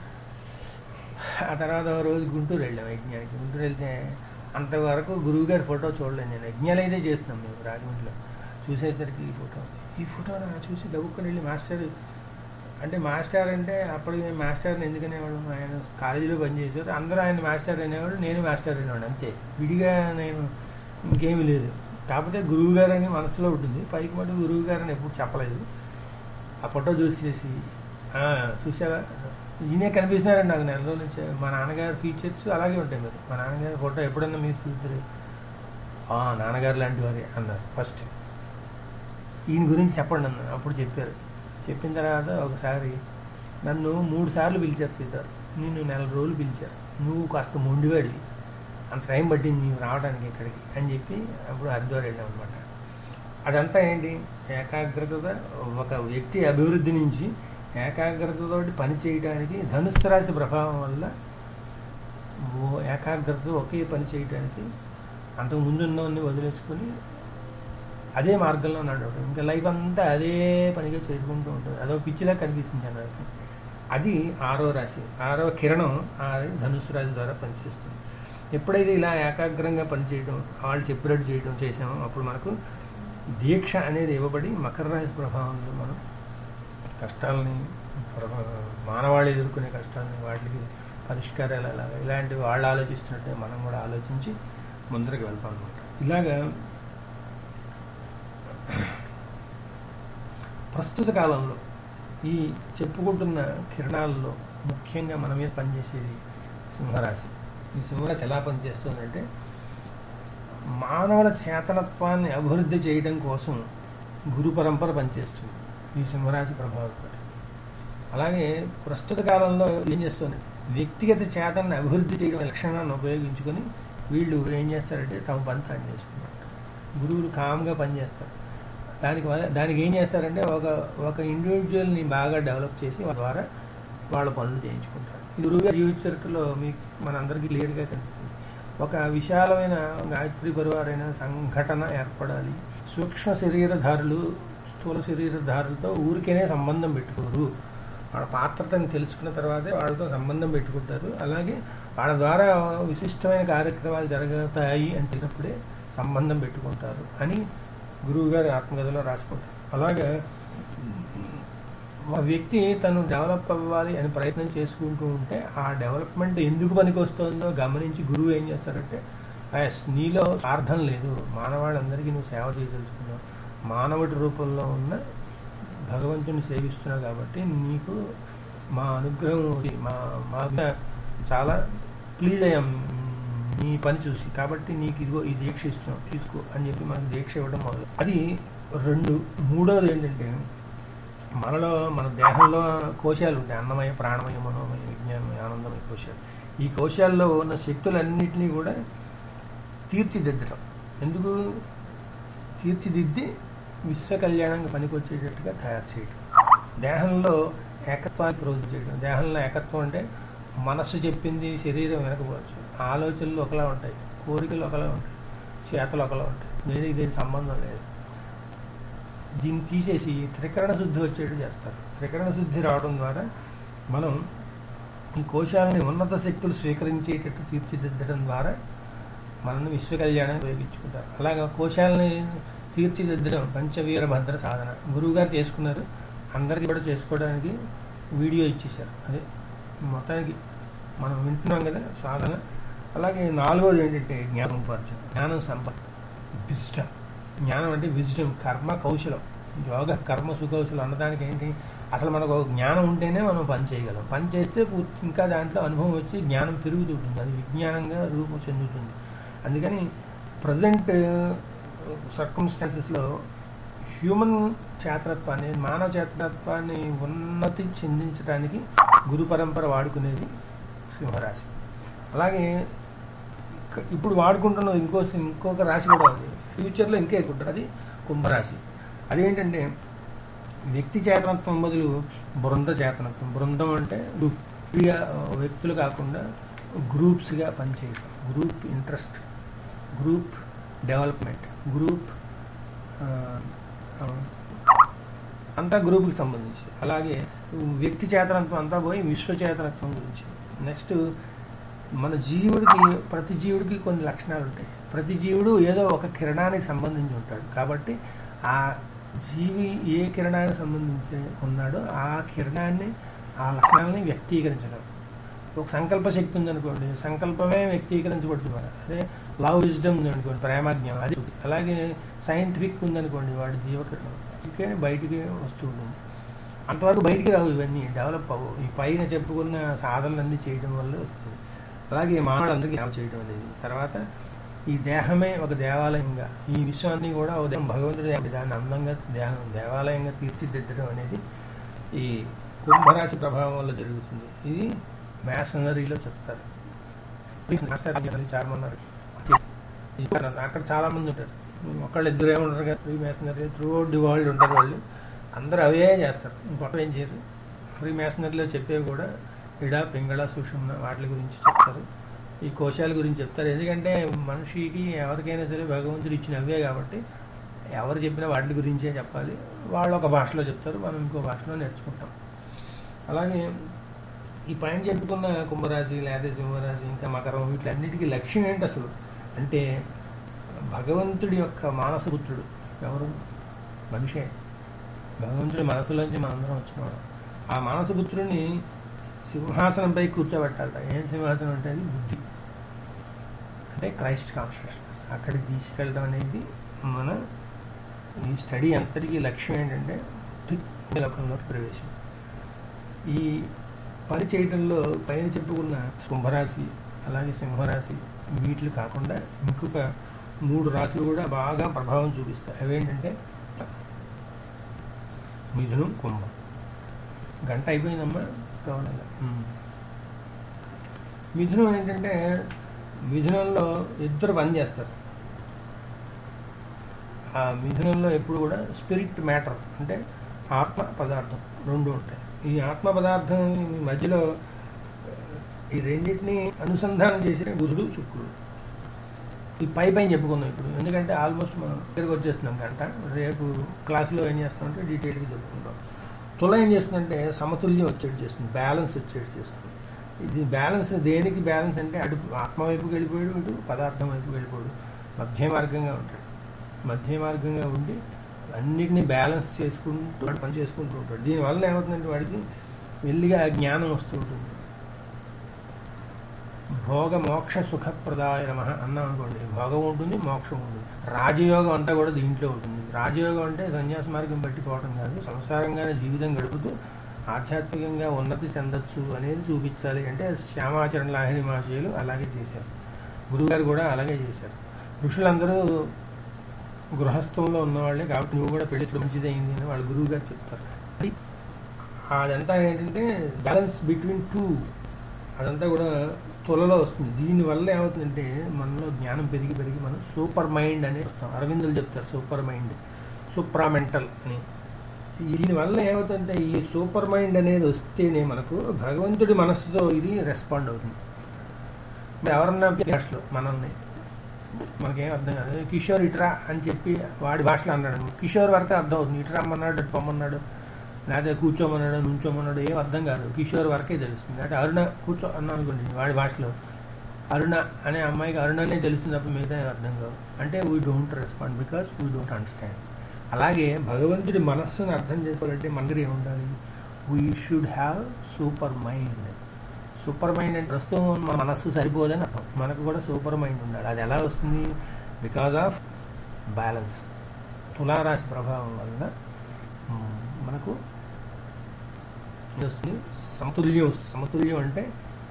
ఆ తర్వాత ఓ రోజు గుంటూరు వెళ్ళాం యజ్ఞానికి గుంటూరు వెళ్తే అంతవరకు గురువు గారి ఫోటో చూడలేదు నేను యజ్ఞాలు అయితే చేస్తున్నాం మేము రాజమండ్రిలో చూసేసరికి ఈ ఫోటో ఈ ఫోటో నా చూసి దవ్వుకొని వెళ్ళి మాస్టర్ అంటే మాస్టర్ అంటే అప్పటికి నేను మాస్టర్ని ఎందుకనేవాళ్ళం ఆయన కాలేజీలో పనిచేసేవారు అందరూ ఆయన మాస్టర్ అనేవాడు నేను మాస్టర్ అనేవాడు అంతే విడిగా నేను ఇంకేమీ లేదు కాకపోతే గురువు గారు అని మనసులో ఉంటుంది పైకి మటు గురువు గారు అని ఎప్పుడు చెప్పలేదు ఆ ఫోటో చూసేసి "ఆ, చూసావా ఈయనే కనిపిస్తున్నారండి నాకు నెల రోజుల నుంచి మా నాన్నగారు ఫీచర్స్ అలాగే ఉంటాయి మరి మా నాన్నగారి ఫోటో ఎప్పుడన్నా మీరు చూద్దరు నాన్నగారు లాంటి వారే అన్నారు ఫస్ట్ ఈయన గురించి చెప్పండి అన్న అప్పుడు చెప్పారు చెప్పిన తర్వాత ఒకసారి నన్ను మూడు సార్లు పిలిచారు సీతారు నిన్ను నెల రోజులు పిలిచారు నువ్వు కాస్త మొండివాడివి అంత టైం పట్టింది నీకు రావడానికి ఇక్కడికి అని చెప్పి అప్పుడు హరిద్వార్ వెళ్ళాం అనమాట అదంతా ఏంటి ఏకాగ్రత ఒక వ్యక్తి అభివృద్ధి నుంచి ఏకాగ్రతతోటి పని చేయడానికి ధనుస్సు రాశి ప్రభావం వల్ల ఓ ఏకాగ్రత ఒకే పని చేయడానికి అంతకు ముందున్నవన్నీ వదిలేసుకొని అదే మార్గంలో నడవడం ఇంకా లైఫ్ అంతా అదే పనిగా చేసుకుంటూ ఉంటుంది అదో పిచ్చిలా కనిపిస్తుంది జనానికి అది ఆరో రాశి ఆరో కిరణం ఆ ధనుసు రాశి ద్వారా పనిచేస్తుంది ఎప్పుడైతే ఇలా ఏకాగ్రంగా పనిచేయడం వాళ్ళు చెప్పినట్టు చేయడం చేసామో అప్పుడు మనకు దీక్ష అనేది ఇవ్వబడి మకర రాశి ప్రభావంలో మనం కష్టాలని ప్రభా- మానవాళి ఎదుర్కొనే కష్టాలని వాటికి పరిష్కారాలు ఎలా ఇలాంటివి వాళ్ళు ఆలోచిస్తున్నట్టే మనం కూడా ఆలోచించి ముందరికి వెళ్తాం అనమాట ఇలాగా ప్రస్తుత కాలంలో ఈ చెప్పుకుంటున్న కిరణాల్లో ముఖ్యంగా మన మీద పనిచేసేది సింహరాశి ఈ సింహరాశి ఎలా పనిచేస్తుందంటే మానవుల చేతనత్వాన్ని అభివృద్ధి చేయడం కోసం గురు పరంపర పనిచేస్తుంది ఈ సింహరాశి ప్రభావంతో అలాగే ప్రస్తుత కాలంలో ఏం చేస్తుంది వ్యక్తిగత చేతనని అభివృద్ధి చేయడం లక్షణాన్ని ఉపయోగించుకొని వీళ్ళు ఏం చేస్తారంటే తమ పని తాను చేసుకుంటారు గురువులు కామ్గా పనిచేస్తారు దానికి వల్ల- దానికి ఏం చేస్తారంటే ఒక ఒక ఇండివిజువల్ని బాగా డెవలప్ చేసి వాళ్ళ ద్వారా వాళ్ళ పనులు చేయించుకుంటారు ఈ గురువుగారి జీవిత చరిత్రలో మీకు మనందరికీ క్లియర్గా కనిపిస్తుంది ఒక విశాలమైన గాయత్రి పరివారైన సంఘటన ఏర్పడాలి సూక్ష్మ శరీరధారులు స్థూల శరీరధారులతో ఊరికేనే సంబంధం పెట్టుకోరు వాళ్ళ పాత్రతని తెలుసుకున్న తర్వాతే వాళ్ళతో సంబంధం పెట్టుకుంటారు అలాగే వాళ్ళ ద్వారా విశిష్టమైన కార్యక్రమాలు జరుగుతాయి అని తెలిసినప్పుడే సంబంధం పెట్టుకుంటారు అని గురువు గారి ఆత్మకథలో రాసుకుంటారు అలాగే ఒక వ్యక్తి తను డెవలప్ అవ్వాలి అని ప్రయత్నం చేసుకుంటూ ఉంటే ఆ డెవలప్మెంట్ ఎందుకు పనికొస్తుందో గమనించి గురువు ఏం చేస్తారంటే ఎస్ నీలో స్వార్థం లేదు మానవాళ్ళందరికీ నువ్వు సేవ చేయదలుచుకున్నావు మానవుడి రూపంలో ఉన్న భగవంతుని సేవిస్తున్నావు కాబట్టి నీకు మా అనుగ్రహం ఉంది. మా మా మీద చాలా ప్లీజ్ అయ్యాం నీ పని చూసి కాబట్టి నీకు ఇదిగో ఈ దీక్ష ఇస్తున్నాం తీసుకో అని చెప్పి మనకు దీక్ష ఇవ్వడం మొదలు అది రెండు మూడోది ఏంటంటే మనలో మన దేహంలో కోశాలు ఉంటాయి అన్నమయ ప్రాణమయ మనోమయ విజ్ఞానమయ ఆనందమయ కోశాలు ఈ కోశాల్లో ఉన్న శక్తులన్నింటినీ కూడా తీర్చిదిద్దటం ఎందుకు తీర్చిదిద్ది విశ్వ కళ్యాణానికి పనికొచ్చేటట్టుగా తయారు చేయడం దేహంలో ఏకత్వాన్ని ప్రోధి చేయడం దేహంలో ఏకత్వం అంటే మనస్సు చెప్పింది శరీరం వినకపోవచ్చు ఆలోచనలు ఒకలా ఉంటాయి కోరికలు ఒకలా ఉంటాయి చేతలు ఒకలా ఉంటాయి దేనికి దేనికి సంబంధం లేదు దీన్ని తీసేసి త్రికరణ శుద్ధి వచ్చేట్టు చేస్తారు త్రికరణ శుద్ధి రావడం ద్వారా మనం ఈ కోశాలని ఉన్నత శక్తులు స్వీకరించేటట్టు తీర్చిదిద్దడం ద్వారా మనల్ని విశ్వ కళ్యాణం ఉపయోగించుకుంటారు అలాగా కోశాలని తీర్చిదిద్దడం పంచవీర భద్ర సాధన గురువు గారు చేసుకున్నారు అందరికీ కూడా చేసుకోవడానికి వీడియో ఇచ్చేశారు అదే మొత్తానికి మనం వింటున్నాం కదా సాధన అలాగే నాలుగోది ఏంటంటే జ్ఞానం ఉపార్జన జ్ఞానం సంపద విజ్డమ్ జ్ఞానం అంటే విజ్డమ్ కర్మ కౌశలం యోగ కర్మ సుకౌశలం అన్నదానికి ఏంటి అసలు మనకు ఒక జ్ఞానం ఉంటేనే మనం పని చేయగలం పని చేస్తే పూర్తి- ఇంకా దాంట్లో అనుభవం వచ్చి జ్ఞానం పెరుగుతుంటుంది అది విజ్ఞానంగా రూపం చెందుతుంది అందుకని ప్రజెంట్ సర్కమ్స్టాన్సెస్లో హ్యూమన్ చేతనత్వాన్ని మానవ చేతనత్వాన్ని ఉన్నతి చెందించడానికి గురు పరంపర వాడుకునేది సింహరాశి అలాగే ఇక- ఇప్పుడు వాడుకుంటున్న ఇంకో ఇంకొక రాశి కూడా ఉంది ఫ్యూచర్లో ఇంకా ఎక్కువ ఉంటుంది అది కుంభరాశి అదేంటంటే వ్యక్తి చేతనత్వం బదులు బృంద చేతనత్వం బృందం అంటే గ్రూప్గా వ్యక్తులు కాకుండా గ్రూప్స్గా పనిచేయడం group interest group development group ఆ, ఆ, అంతా గ్రూప్కి సంబంధించి అలాగే వ్యక్తి చేతనత్వం అంతా పోయి విశ్వ చేతనత్వం గురించి నెక్స్ట్ మన జీవుడికి ప్రతి జీవుడికి కొన్ని లక్షణాలు ఉంటాయి ప్రతి జీవుడు ఏదో ఒక కిరణానికి సంబంధించి ఉంటాడు కాబట్టి ఆ జీవి ఏ కిరణానికి సంబంధించి ఉన్నాడో ఆ కిరణాన్ని ఆ లక్షణాలని వ్యక్తీకరించడం ఒక సంకల్ప శక్తి ఉందనుకోండి సంకల్పమే వ్యక్తీకరించబడుతుంది మన అదే లవ్ విజ్డమ్ ఉందనుకోండి ప్రేమాజ్ఞం అది అలాగే సైంటిఫిక్ ఉందనుకోండి వాడి జీవకిరణం అందుకే బయటికి వస్తూ ఉంటుంది అంతవరకు బయటికి రావు ఇవన్నీ డెవలప్ అవ్వవు ఈ పైన చెప్పుకున్న సాధనలన్నీ చేయడం వల్ల వస్తుంది అలాగే మానవులందరికీ సేవ చేయడం అనేది తర్వాత ఈ దేహమే ఒక దేవాలయంగా ఈ విశ్వాన్ని కూడా ఒక దేవం భగవంతుడి దేహం, దాన్ని అందంగా దేహం దేవాలయంగా తీర్చిదిద్దడం అనేది ఈ కుంభరాశి ప్రభావం వల్ల జరుగుతుంది ఇది మ్యాసనరీలో చెప్తారు మాస్టర్ అని చెప్పి చాలా మంది ఉన్నారు. ఇక్కడ అక్కడ చాలా మంది ఉంటారు ఒకళ్ళు ఇద్దరు ఏముంటారు కదా freemasonry throughout the world ఉంటారు వాళ్ళు అందరూ అవే చేస్తారు ఇంకొక ఏం చేయరు ఫ్రీ మేసనరీలో చెప్పేవి కూడా ఇడ పింగళ సుషుమ్న వాటి గురించి చెప్తారు ఈ కోశాల గురించి చెప్తారు ఎందుకంటే మనిషికి ఎవరికైనా సరే భగవంతుడు ఇచ్చిన అవే కాబట్టి ఎవరు చెప్పినా వాటి గురించే చెప్పాలి వాళ్ళు ఒక భాషలో చెప్తారు మనం ఇంకో భాషలో నేర్చుకుంటాం అలాగే ఈ పైన చెప్పుకున్న కుంభరాశి లేదా సింహరాశి ఇంకా మకరం వీటిలన్నిటికీ లక్ష్యం ఏంటి అసలు అంటే భగవంతుడి యొక్క మానసపుత్రుడు ఎవరు మనిషే భగవంతుడి మనసులోంచి మనందరం వచ్చినవాడు ఆ మానసపుత్రుడిని సింహాసనంపై కూర్చోబెట్టాలట ఏం సింహాసనం అంటే అది బుద్ధి అంటే క్రైస్ట్ కాన్షియస్నెస్ అక్కడికి తీసుకెళ్ళడం అనేది మన ఈ స్టడీ అంతటికీ లక్ష్యం ఏంటంటే బుద్ధి లోకంలోకి ప్రవేశం ఈ పని చేయడంలో పైన చెప్పుకున్న కుంభరాశి అలాగే సింహరాశి వీటిలు కాకుండా ఇంకొక మూడు రాశులు కూడా బాగా ప్రభావం చూపిస్తాయి అవేంటంటే మిథునం కుంభం గంట అయిపోయిందమ్మా కావాలన్నా మిథునం ఏంటంటే మిథునంలో ఇద్దరు పని చేస్తారు ఆ మిథునంలో ఎప్పుడు కూడా స్పిరిట్ మ్యాటర్ అంటే ఆత్మ పదార్థం రెండు ఉంటాయి ఈ ఆత్మ పదార్థం మధ్యలో ఈ రెండింటిని అనుసంధానం చేసిన బుధుడు శుక్రుడు ఈ పై పైన చెప్పుకుందాం ఇప్పుడు ఎందుకంటే ఆల్మోస్ట్ మనం దగ్గరకు వచ్చేస్తున్నాం గంట రేపు క్లాస్లో ఏం చేస్తామంటే డీటెయిల్గా చెప్పుకుంటాం తుల ఏం చేస్తుందంటే సమతుల్యం వచ్చేట్టు చేస్తుంది బ్యాలెన్స్ వచ్చేట్టు చేస్తుంది ఇది బ్యాలెన్స్ దేనికి బ్యాలెన్స్ అంటే అటు ఆత్మ వైపుకి వెళ్ళిపోయాడు ఇటు పదార్థం వైపుకి వెళ్ళిపోయాడు మధ్య మార్గంగా ఉంటాడు మధ్య మార్గంగా ఉండి అన్నిటినీ బ్యాలెన్స్ చేసుకుంటూ వాడు పని చేసుకుంటూ ఉంటాడు దీనివల్ల ఏమవుతుందంటే వాడికి వెళ్ళిగా జ్ఞానం వస్తూ ఉంటుంది భోగ మోక్ష సుఖప్రదాయ నమ అన్నాం అనుకోండి భోగం ఉంటుంది మోక్షం ఉంటుంది రాజయోగం అంతా కూడా దీంట్లో ఉంటుంది రాజయోగం అంటే సన్యాస మార్గం బట్టి పోవటం కాదు సంసారంగానే జీవితం గడుపుతూ ఆధ్యాత్మికంగా ఉన్నతి చెందొచ్చు అనేది చూపించాలి అంటే శ్యామాచరణ లాహిరి మహాశయులు అలాగే చేశారు గురువుగారు కూడా అలాగే చేశారు ఋషులందరూ గృహస్థంలో ఉన్నవాళ్ళే కాబట్టి నువ్వు కూడా పెళ్లి మంచిదైంది అని వాళ్ళ గురువు గారు చెప్తారు అది అదంతా ఏంటంటే బ్యాలెన్స్ బిట్వీన్ టూ అదంతా కూడా తులలో వస్తుంది దీనివల్ల ఏమవుతుందంటే మనలో జ్ఞానం పెరిగి పెరిగి మనం సూపర్ మైండ్ అనే వస్తాం అరవిందులు చెప్తారు సూపర్ మైండ్ సూప్రామెంటల్ అని దీనివల్ల ఏమవుతుందంటే ఈ సూపర్ మైండ్ అనేది వస్తేనే మనకు భగవంతుడి మనస్సుతో ఇది రెస్పాండ్ అవుతుంది ఎవరన్నా భాషలో మనల్ని మనకేం అర్థం కాదు కిషోర్ ఇట్రా అని చెప్పి వాడి భాషలో అన్నాడు కిషోర్ వరకే అర్థం అవుతుంది ఇటు రమ్మన్నాడు ఇటు పొమ్మన్నాడు లేకపోతే కూర్చోమన్నాడు నుంచోమన్నాడు ఏం అర్థం కాదు కిషోర్ వరకే తెలుస్తుంది అంటే అరుణ కూర్చో అన్నా అనుకోండి వాడి భాషలో అరుణ అనే అమ్మాయికి అరుణనే తెలుస్తుంది తప్ప మిగతా ఏం అర్థం కాదు అంటే we don't respond because we don't understand అలాగే భగవంతుడి మనస్సును అర్థం చేసుకోవాలంటే మన దగ్గర ఏముండాలి we should have super mind super mind అంటే ప్రస్తుతం మన మనస్సు సరిపోదని అర్థం మనకు కూడా సూపర్ మైండ్ ఉండాలి అది ఎలా వస్తుంది బికాజ్ ఆఫ్ బ్యాలెన్స్ తులారాశి ప్రభావం వలన మ్, మనకు ఇది వస్తుంది సమతుల్యం వస్తుంది సమతుల్యం అంటే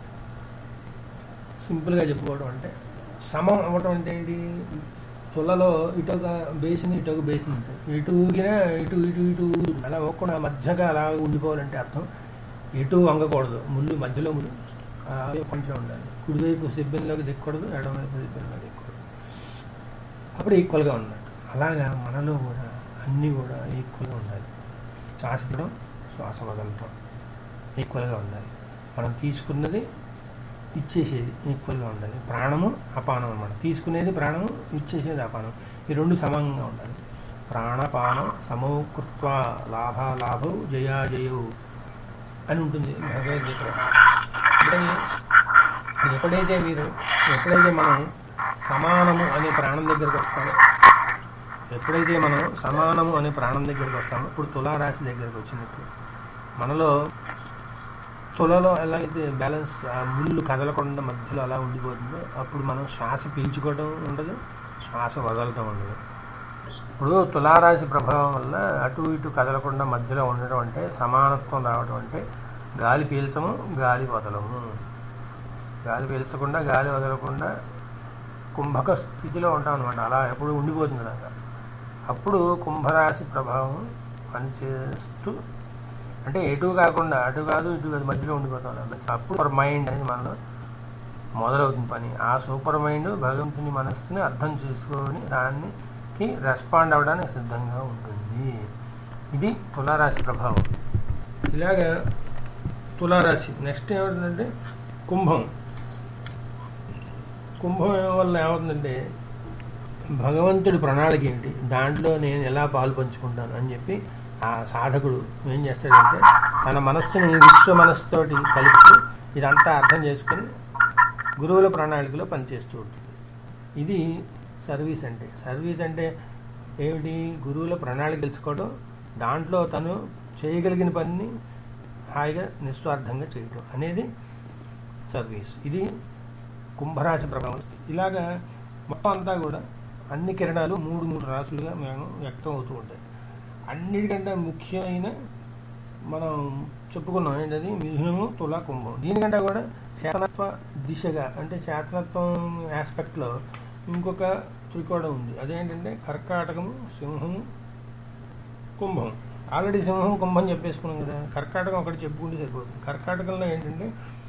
సింపుల్గా చెప్పుకోవడం అంటే సమం అవ్వటం అంటే ఏంటి తులలో ఇటు ఒక బేసిన్ ఇటు ఒక బేసిన్ ఉంటుంది ఇటు ఊగినా ఇటు ఇటు ఇటు ఊగుతుంది. అలా ఒక్కకుండా మధ్యగా అలా ఉండిపోవాలంటే అర్థం ఎటు వంగకూడదు ముళ్ళు మధ్యలో ముళ్ళు అదే కొంచెం ఉండాలి కుడివైపు సిబ్బిన్లోకి దిక్కకూడదు ఎడమవైపు సిబ్బిన్లోకి దిక్కకూడదు అప్పుడు ఈక్వల్గా ఉన్నట్టు అలాగా మనలో కూడా అన్నీ కూడా ఈక్వల్గా ఉండాలి శ్వాస పడడం శ్వాస వదలటం ఈక్వల్గా ఉండాలి మనం తీసుకున్నది ఇచ్చేసేది ఈక్వల్గా ఉండాలి ప్రాణము అపానం అన్నమాట తీసుకునేది ప్రాణము ఇచ్చేసేది అపానం ఈ రెండు సమంగా ఉండాలి ప్రాణపానం సమౌకృత్వ లాభాలాభౌ జయాజయౌ అని ఉంటుంది భగవద్గీతలో అంటే ఎప్పుడైతే మీరు ఎప్పుడైతే మనం సమానము అనే ప్రాణం దగ్గరకు వస్తామో ఎప్పుడైతే మనం సమానము అనే ప్రాణం దగ్గరకు వస్తామో ఇప్పుడు తులారాశి దగ్గరకు వచ్చినట్టు మనలో తులలో ఎలాగైతే బ్యాలెన్స్ ఆ ముళ్ళు కదలకుండా మధ్యలో అలా ఉండిపోతుందో అప్పుడు మనం శ్వాస పీల్చుకోవడం ఉండదు శ్వాస వదలటం ఉండదు ఇప్పుడు తులారాశి ప్రభావం వల్ల అటు ఇటు కదలకుండా మధ్యలో ఉండడం అంటే సమానత్వం రావడం అంటే గాలి పీల్చము గాలి వదలము గాలి పీల్చకుండా గాలి వదలకుండా కుంభక స్థితిలో ఉంటాం అనమాట అలా ఎప్పుడు ఉండిపోతుంది అలాగా అప్పుడు కుంభరాశి ప్రభావం పనిచేస్తూ అంటే ఎటు కాకుండా అటు కాదు ఇటు కాదు మధ్యలో ఉండిపోతాం అన్నమాట. అప్పుడు మైండ్ అనేది మనలో మొదలవుతుంది పని ఆ సూపర్ మైండ్ భగవంతుని మనస్సుని అర్థం చేసుకొని దానికి రెస్పాండ్ అవ్వడానికి సిద్ధంగా ఉంటుంది ఇది తులారాశి ప్రభావం ఇలాగా తులారాశి నెక్స్ట్ ఏమవుతుందంటే కుంభం కుంభం వల్ల ఏమవుతుందంటే భగవంతుడి ప్రణాళిక ఏంటి దాంట్లో నేను ఎలా పాలు పంచుకుంటాను అని చెప్పి ఆ సాధకుడు ఏం చేస్తాడంటే తన మనస్సుని విశ్వ మనస్సుతోటి కలిపి ఇదంతా అర్థం చేసుకుని గురువుల ప్రణాళికలో పనిచేస్తూ ఉంటుంది ఇది సర్వీస్ అంటే సర్వీస్ అంటే ఏమిటి గురువుల ప్రణాళిక తెలుసుకోవడం దాంట్లో తను చేయగలిగిన పనిని హాయిగా నిస్వార్థంగా చేయటం అనేది సర్వీస్ ఇది కుంభరాశి ప్రభావం ఇలాగా మొత్తం అంతా కూడా అన్ని కిరణాలు మూడు మూడు రాశులుగా మేము వ్యక్తం అవుతూ ఉంటాయి అన్నిటికంటే ముఖ్యమైన మనం చెప్పుకున్నాం ఏంటది మిథునము తుల కుంభం దీనికంటే కూడా చేతనత్వ దిశగా అంటే చేతనత్వం ఆస్పెక్ట్లో ఇంకొక త్రికోణం ఉంది అదేంటంటే కర్కాటకము సింహము కుంభం ఆల్రెడీ సింహం కుంభం చెప్పేసుకున్నాం కదా కర్కాటకం ఒకటి చెప్పుకుంటే సరిపోతుంది కర్కాటకంలో ఏంటంటే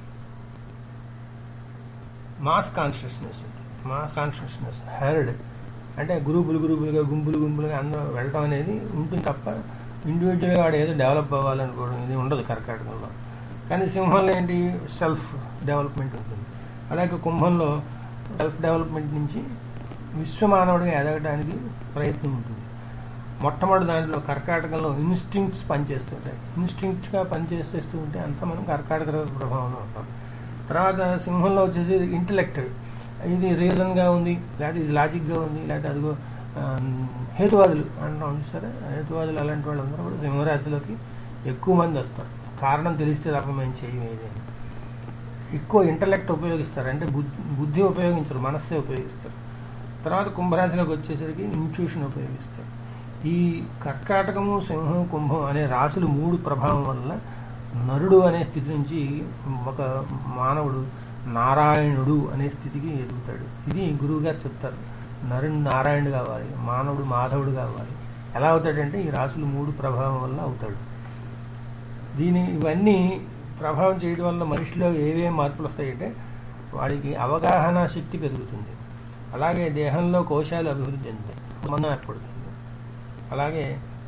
mass consciousness mass consciousness herd అంటే గ్రూపులు గ్రూపులుగా గుంపులు గుంపులుగా అందరూ వెళ్ళటం అనేది ఉంటుంది తప్ప ఇండివిజువల్గా వాడు ఏదో డెవలప్ అవ్వాలనుకోవడం ఇది ఉండదు కర్కాటకంలో కానీ సింహంలో ఏంటి సెల్ఫ్ డెవలప్మెంట్ ఉంటుంది అలాగే కుంభంలో సెల్ఫ్ డెవలప్మెంట్ నుంచి విశ్వమానవుడిగా ఎదగడానికి ప్రయత్నం ఉంటుంది మొట్టమొదటి దాంట్లో కర్కాటకంలో ఇన్స్టింక్ట్స్ పనిచేస్తుంటాయి ఇన్స్టింక్ట్స్గా పనిచేసేస్తూ ఉంటే అంతా మనం కర్కాటక ప్రభావంలో ఉంటాం తర్వాత సింహంలో వచ్చేసి ఇంటలెక్ట్ ఇది రీజన్గా ఉంది లేకపోతే ఇది లాజిక్గా ఉంది లేకపోతే అదిగో ఆ, హేతువాదులు అంటాం చూసారా హేతువాదులు అలాంటి వాళ్ళందరూ కూడా సింహరాశిలోకి ఎక్కువ మంది వస్తారు కారణం తెలిస్తే తప్ప మేము చేయమేది అని ఎక్కువ ఇంటలెక్ట్ ఉపయోగిస్తారు అంటే బుద్ధి బుద్ధి ఉపయోగించరు మనస్సే ఉపయోగిస్తారు తర్వాత కుంభరాశిలోకి వచ్చేసరికి ఇంట్యూషన్ ఉపయోగిస్తారు ఈ కర్కాటకము సింహం కుంభం అనే రాశులు మూడు ప్రభావం వల్ల నరుడు అనే స్థితి నుంచి ఒక మానవుడు నారాయణుడు అనే స్థితికి ఎదుగుతాడు ఇది గురువు గారు చెప్తారు నరుడు నారాయణుడు కావాలి మానవుడు మాధవుడు కావాలి ఎలా అవుతాడంటే ఈ రాశులు మూడు ప్రభావం వల్ల అవుతాడు దీని ఇవన్నీ ప్రభావం చేయడం వల్ల మనిషిలో ఏవేం మార్పులు వస్తాయంటే వాడికి అవగాహన శక్తి పెరుగుతుంది అలాగే దేహంలో కోశాలు అభివృద్ధి చెందుతాయి సంబంధం ఏర్పడుతుంది అలాగే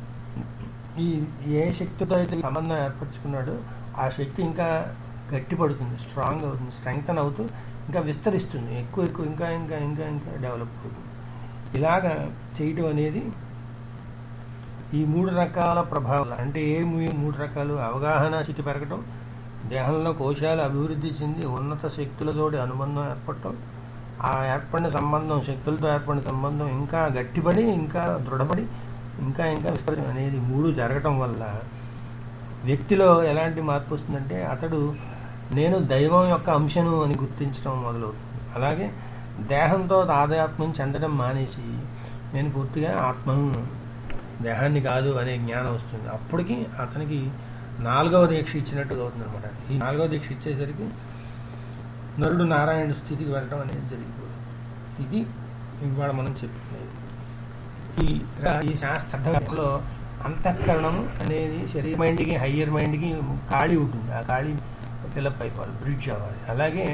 ఈ ఏ శక్తితో అయితే సంబంధం ఏర్పరచుకున్నాడో ఆ శక్తి ఇంకా గట్టిపడుతుంది స్ట్రాంగ్ అవుతుంది స్ట్రెంగ్తన్ అవుతూ ఇంకా విస్తరిస్తుంది ఎక్కువ ఎక్కువ ఇంకా ఇంకా ఇంకా ఇంకా డెవలప్ అవుతుంది ఇలాగా చేయటం అనేది ఈ మూడు రకాల ప్రభావాలు అంటే ఏ మూ- మూడు రకాలు అవగాహన శక్తి పెరగటం దేహంలో కోశాలు అభివృద్ధి చెంది ఉన్నత శక్తులతోటి అనుబంధం ఏర్పడటం ఆ ఏర్పడిన సంబంధం శక్తులతో ఏర్పడిన సంబంధం ఇంకా గట్టిపడి ఇంకా దృఢపడి ఇంకా ఇంకా విస్తరించడం అనేది మూడు జరగటం వల్ల వ్యక్తిలో ఎలాంటి మార్పు వస్తుందంటే అతడు నేను దైవం యొక్క అంశను అని గుర్తించడం మొదలవుతుంది అలాగే దేహంతో ఆధ్యాత్మం చెందడం మానేసి నేను పూర్తిగా ఆత్మను దేహాన్ని కాదు అనే జ్ఞానం వస్తుంది అప్పటికి అతనికి నాలుగవ దీక్ష ఇచ్చినట్టుగా అవుతుంది అనమాట ఈ నాలుగవ దీక్ష ఇచ్చేసరికి నరుడు నారాయణ స్థితికి వెళ్ళడం అనేది జరిగిపోతుంది ఇది ఇవాళ మనం చెప్పుకునేది ఈ ఈ శాస్త్రంలో అంతఃకరణం అనేది శరీర మైండ్కి హయ్యర్ మైండ్కి ఖాళీ ఉంటుంది ఆ ఖాళీ ఫిలప్ అయిపోవాలి బ్రిడ్జ్ అవ్వాలి అలాగే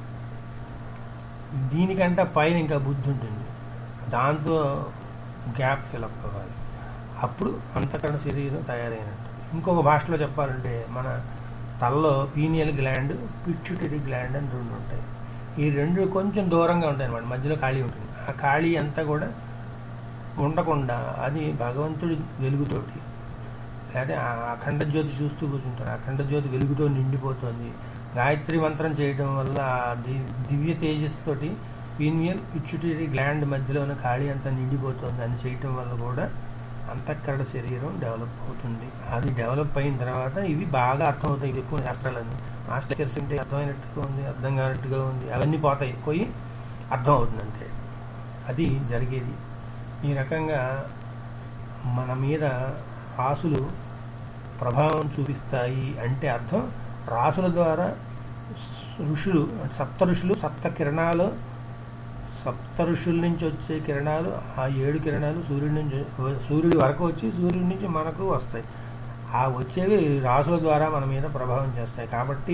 దీనికంటే పైన ఇంకా బుద్ధి ఉంటుంది దాంతో గ్యాప్ ఫిలప్ అవ్వాలి అప్పుడు అంతఃకరణ శరీరం తయారైనట్టు ఇంకొక భాషలో చెప్పాలంటే మన తలలో పీనియల్ గ్లాండ్ పిచ్యుటరీ గ్లాండ్ అని రెండు ఉంటాయి ఈ రెండు కొంచెం దూరంగా ఉంటాయి అన్నమాట మధ్యలో ఖాళీ ఉంటుంది ఆ ఖాళీ అంతా కూడా ఉండకుండా అది భగవంతుడి వెలుగుతోటి లేదా ఆ అఖండ జ్యోతి చూస్తూ కూర్చుంటారు అఖండ జ్యోతి వెలుగుతో నిండిపోతుంది గాయత్రి మంత్రం చేయడం వల్ల ఆ ది- దివ్య తేజస్ తోటి పీనియల్ పిచ్యుటరీ గ్లాండ్ మధ్యలో ఉన్న ఖాళీ అంతా నిండిపోతుంది అని చేయటం వల్ల కూడా అంతఃకరణ శరీరం డెవలప్ అవుతుంది అది డెవలప్ అయిన తర్వాత ఇవి బాగా అర్థమవుతాయి ఇవి ఎక్కువ శాస్త్రాలన్నీ మాస్టర్స్ ఉంటే అర్థమైనట్టుగా ఉంది అర్థం కానట్టుగా ఉంది అవన్నీ పోతాయి పోయి అర్థం అవుతుంది అంతే అది జరిగేది ఈ రకంగా మన మీద రాసులు ప్రభావం చూపిస్తాయి అంటే అర్థం రాసుల ద్వారా ఋషులు సప్త ఋషులు సప్త కిరణాలు సప్త ఋషుల నుంచి వచ్చే కిరణాలు ఆ ఏడు కిరణాలు సూర్యుడి నుంచి సూర్యుడి వరకు వచ్చి సూర్యుడి నుంచి మనకు వస్తాయి ఆ వచ్చేవి రాసుల ద్వారా మన మీద ప్రభావం చేస్తాయి కాబట్టి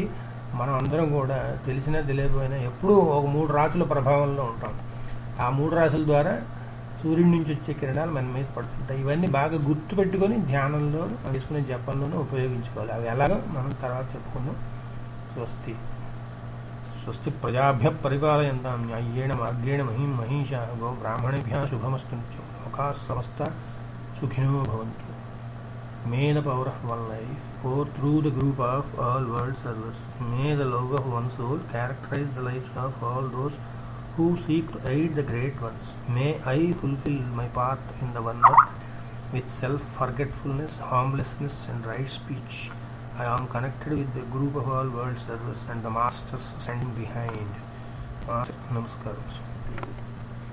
మనం అందరం కూడా తెలిసినా తెలియకపోయినా ఎప్పుడూ ఒక మూడు రాసుల ప్రభావంలో ఉంటాం ఆ మూడు రాసుల ద్వారా సూర్యుడి నుంచి వచ్చే కిరణాలు మన మీద పడుతుంటాయి ఇవన్నీ బాగా గుర్తు పెట్టుకొని ధ్యానంలో తీసుకునే జపంలోనూ ఉపయోగించుకోవాలి అవి ఎలాగో మనం తర్వాత చెప్పుకుందాం స్వస్తి స్వస్తి ప్రజాభ్య పరిపాలయంతాం న్యాయ్యేణ మార్గేణ మహిం మహిష గో బ్రాహ్మణేభ్య శుభమస్తు లోకా సమస్త సుఖినో భవంతు May the power of one life pour through the group of all world servers. May the love of one soul characterize the lives of all those who seek to aid the great ones. May I fulfill my part in the one earth with self-forgetfulness, harmlessness and right speech. I am connected with the group of all world servers and the masters standing behind. Master, Namaskaram.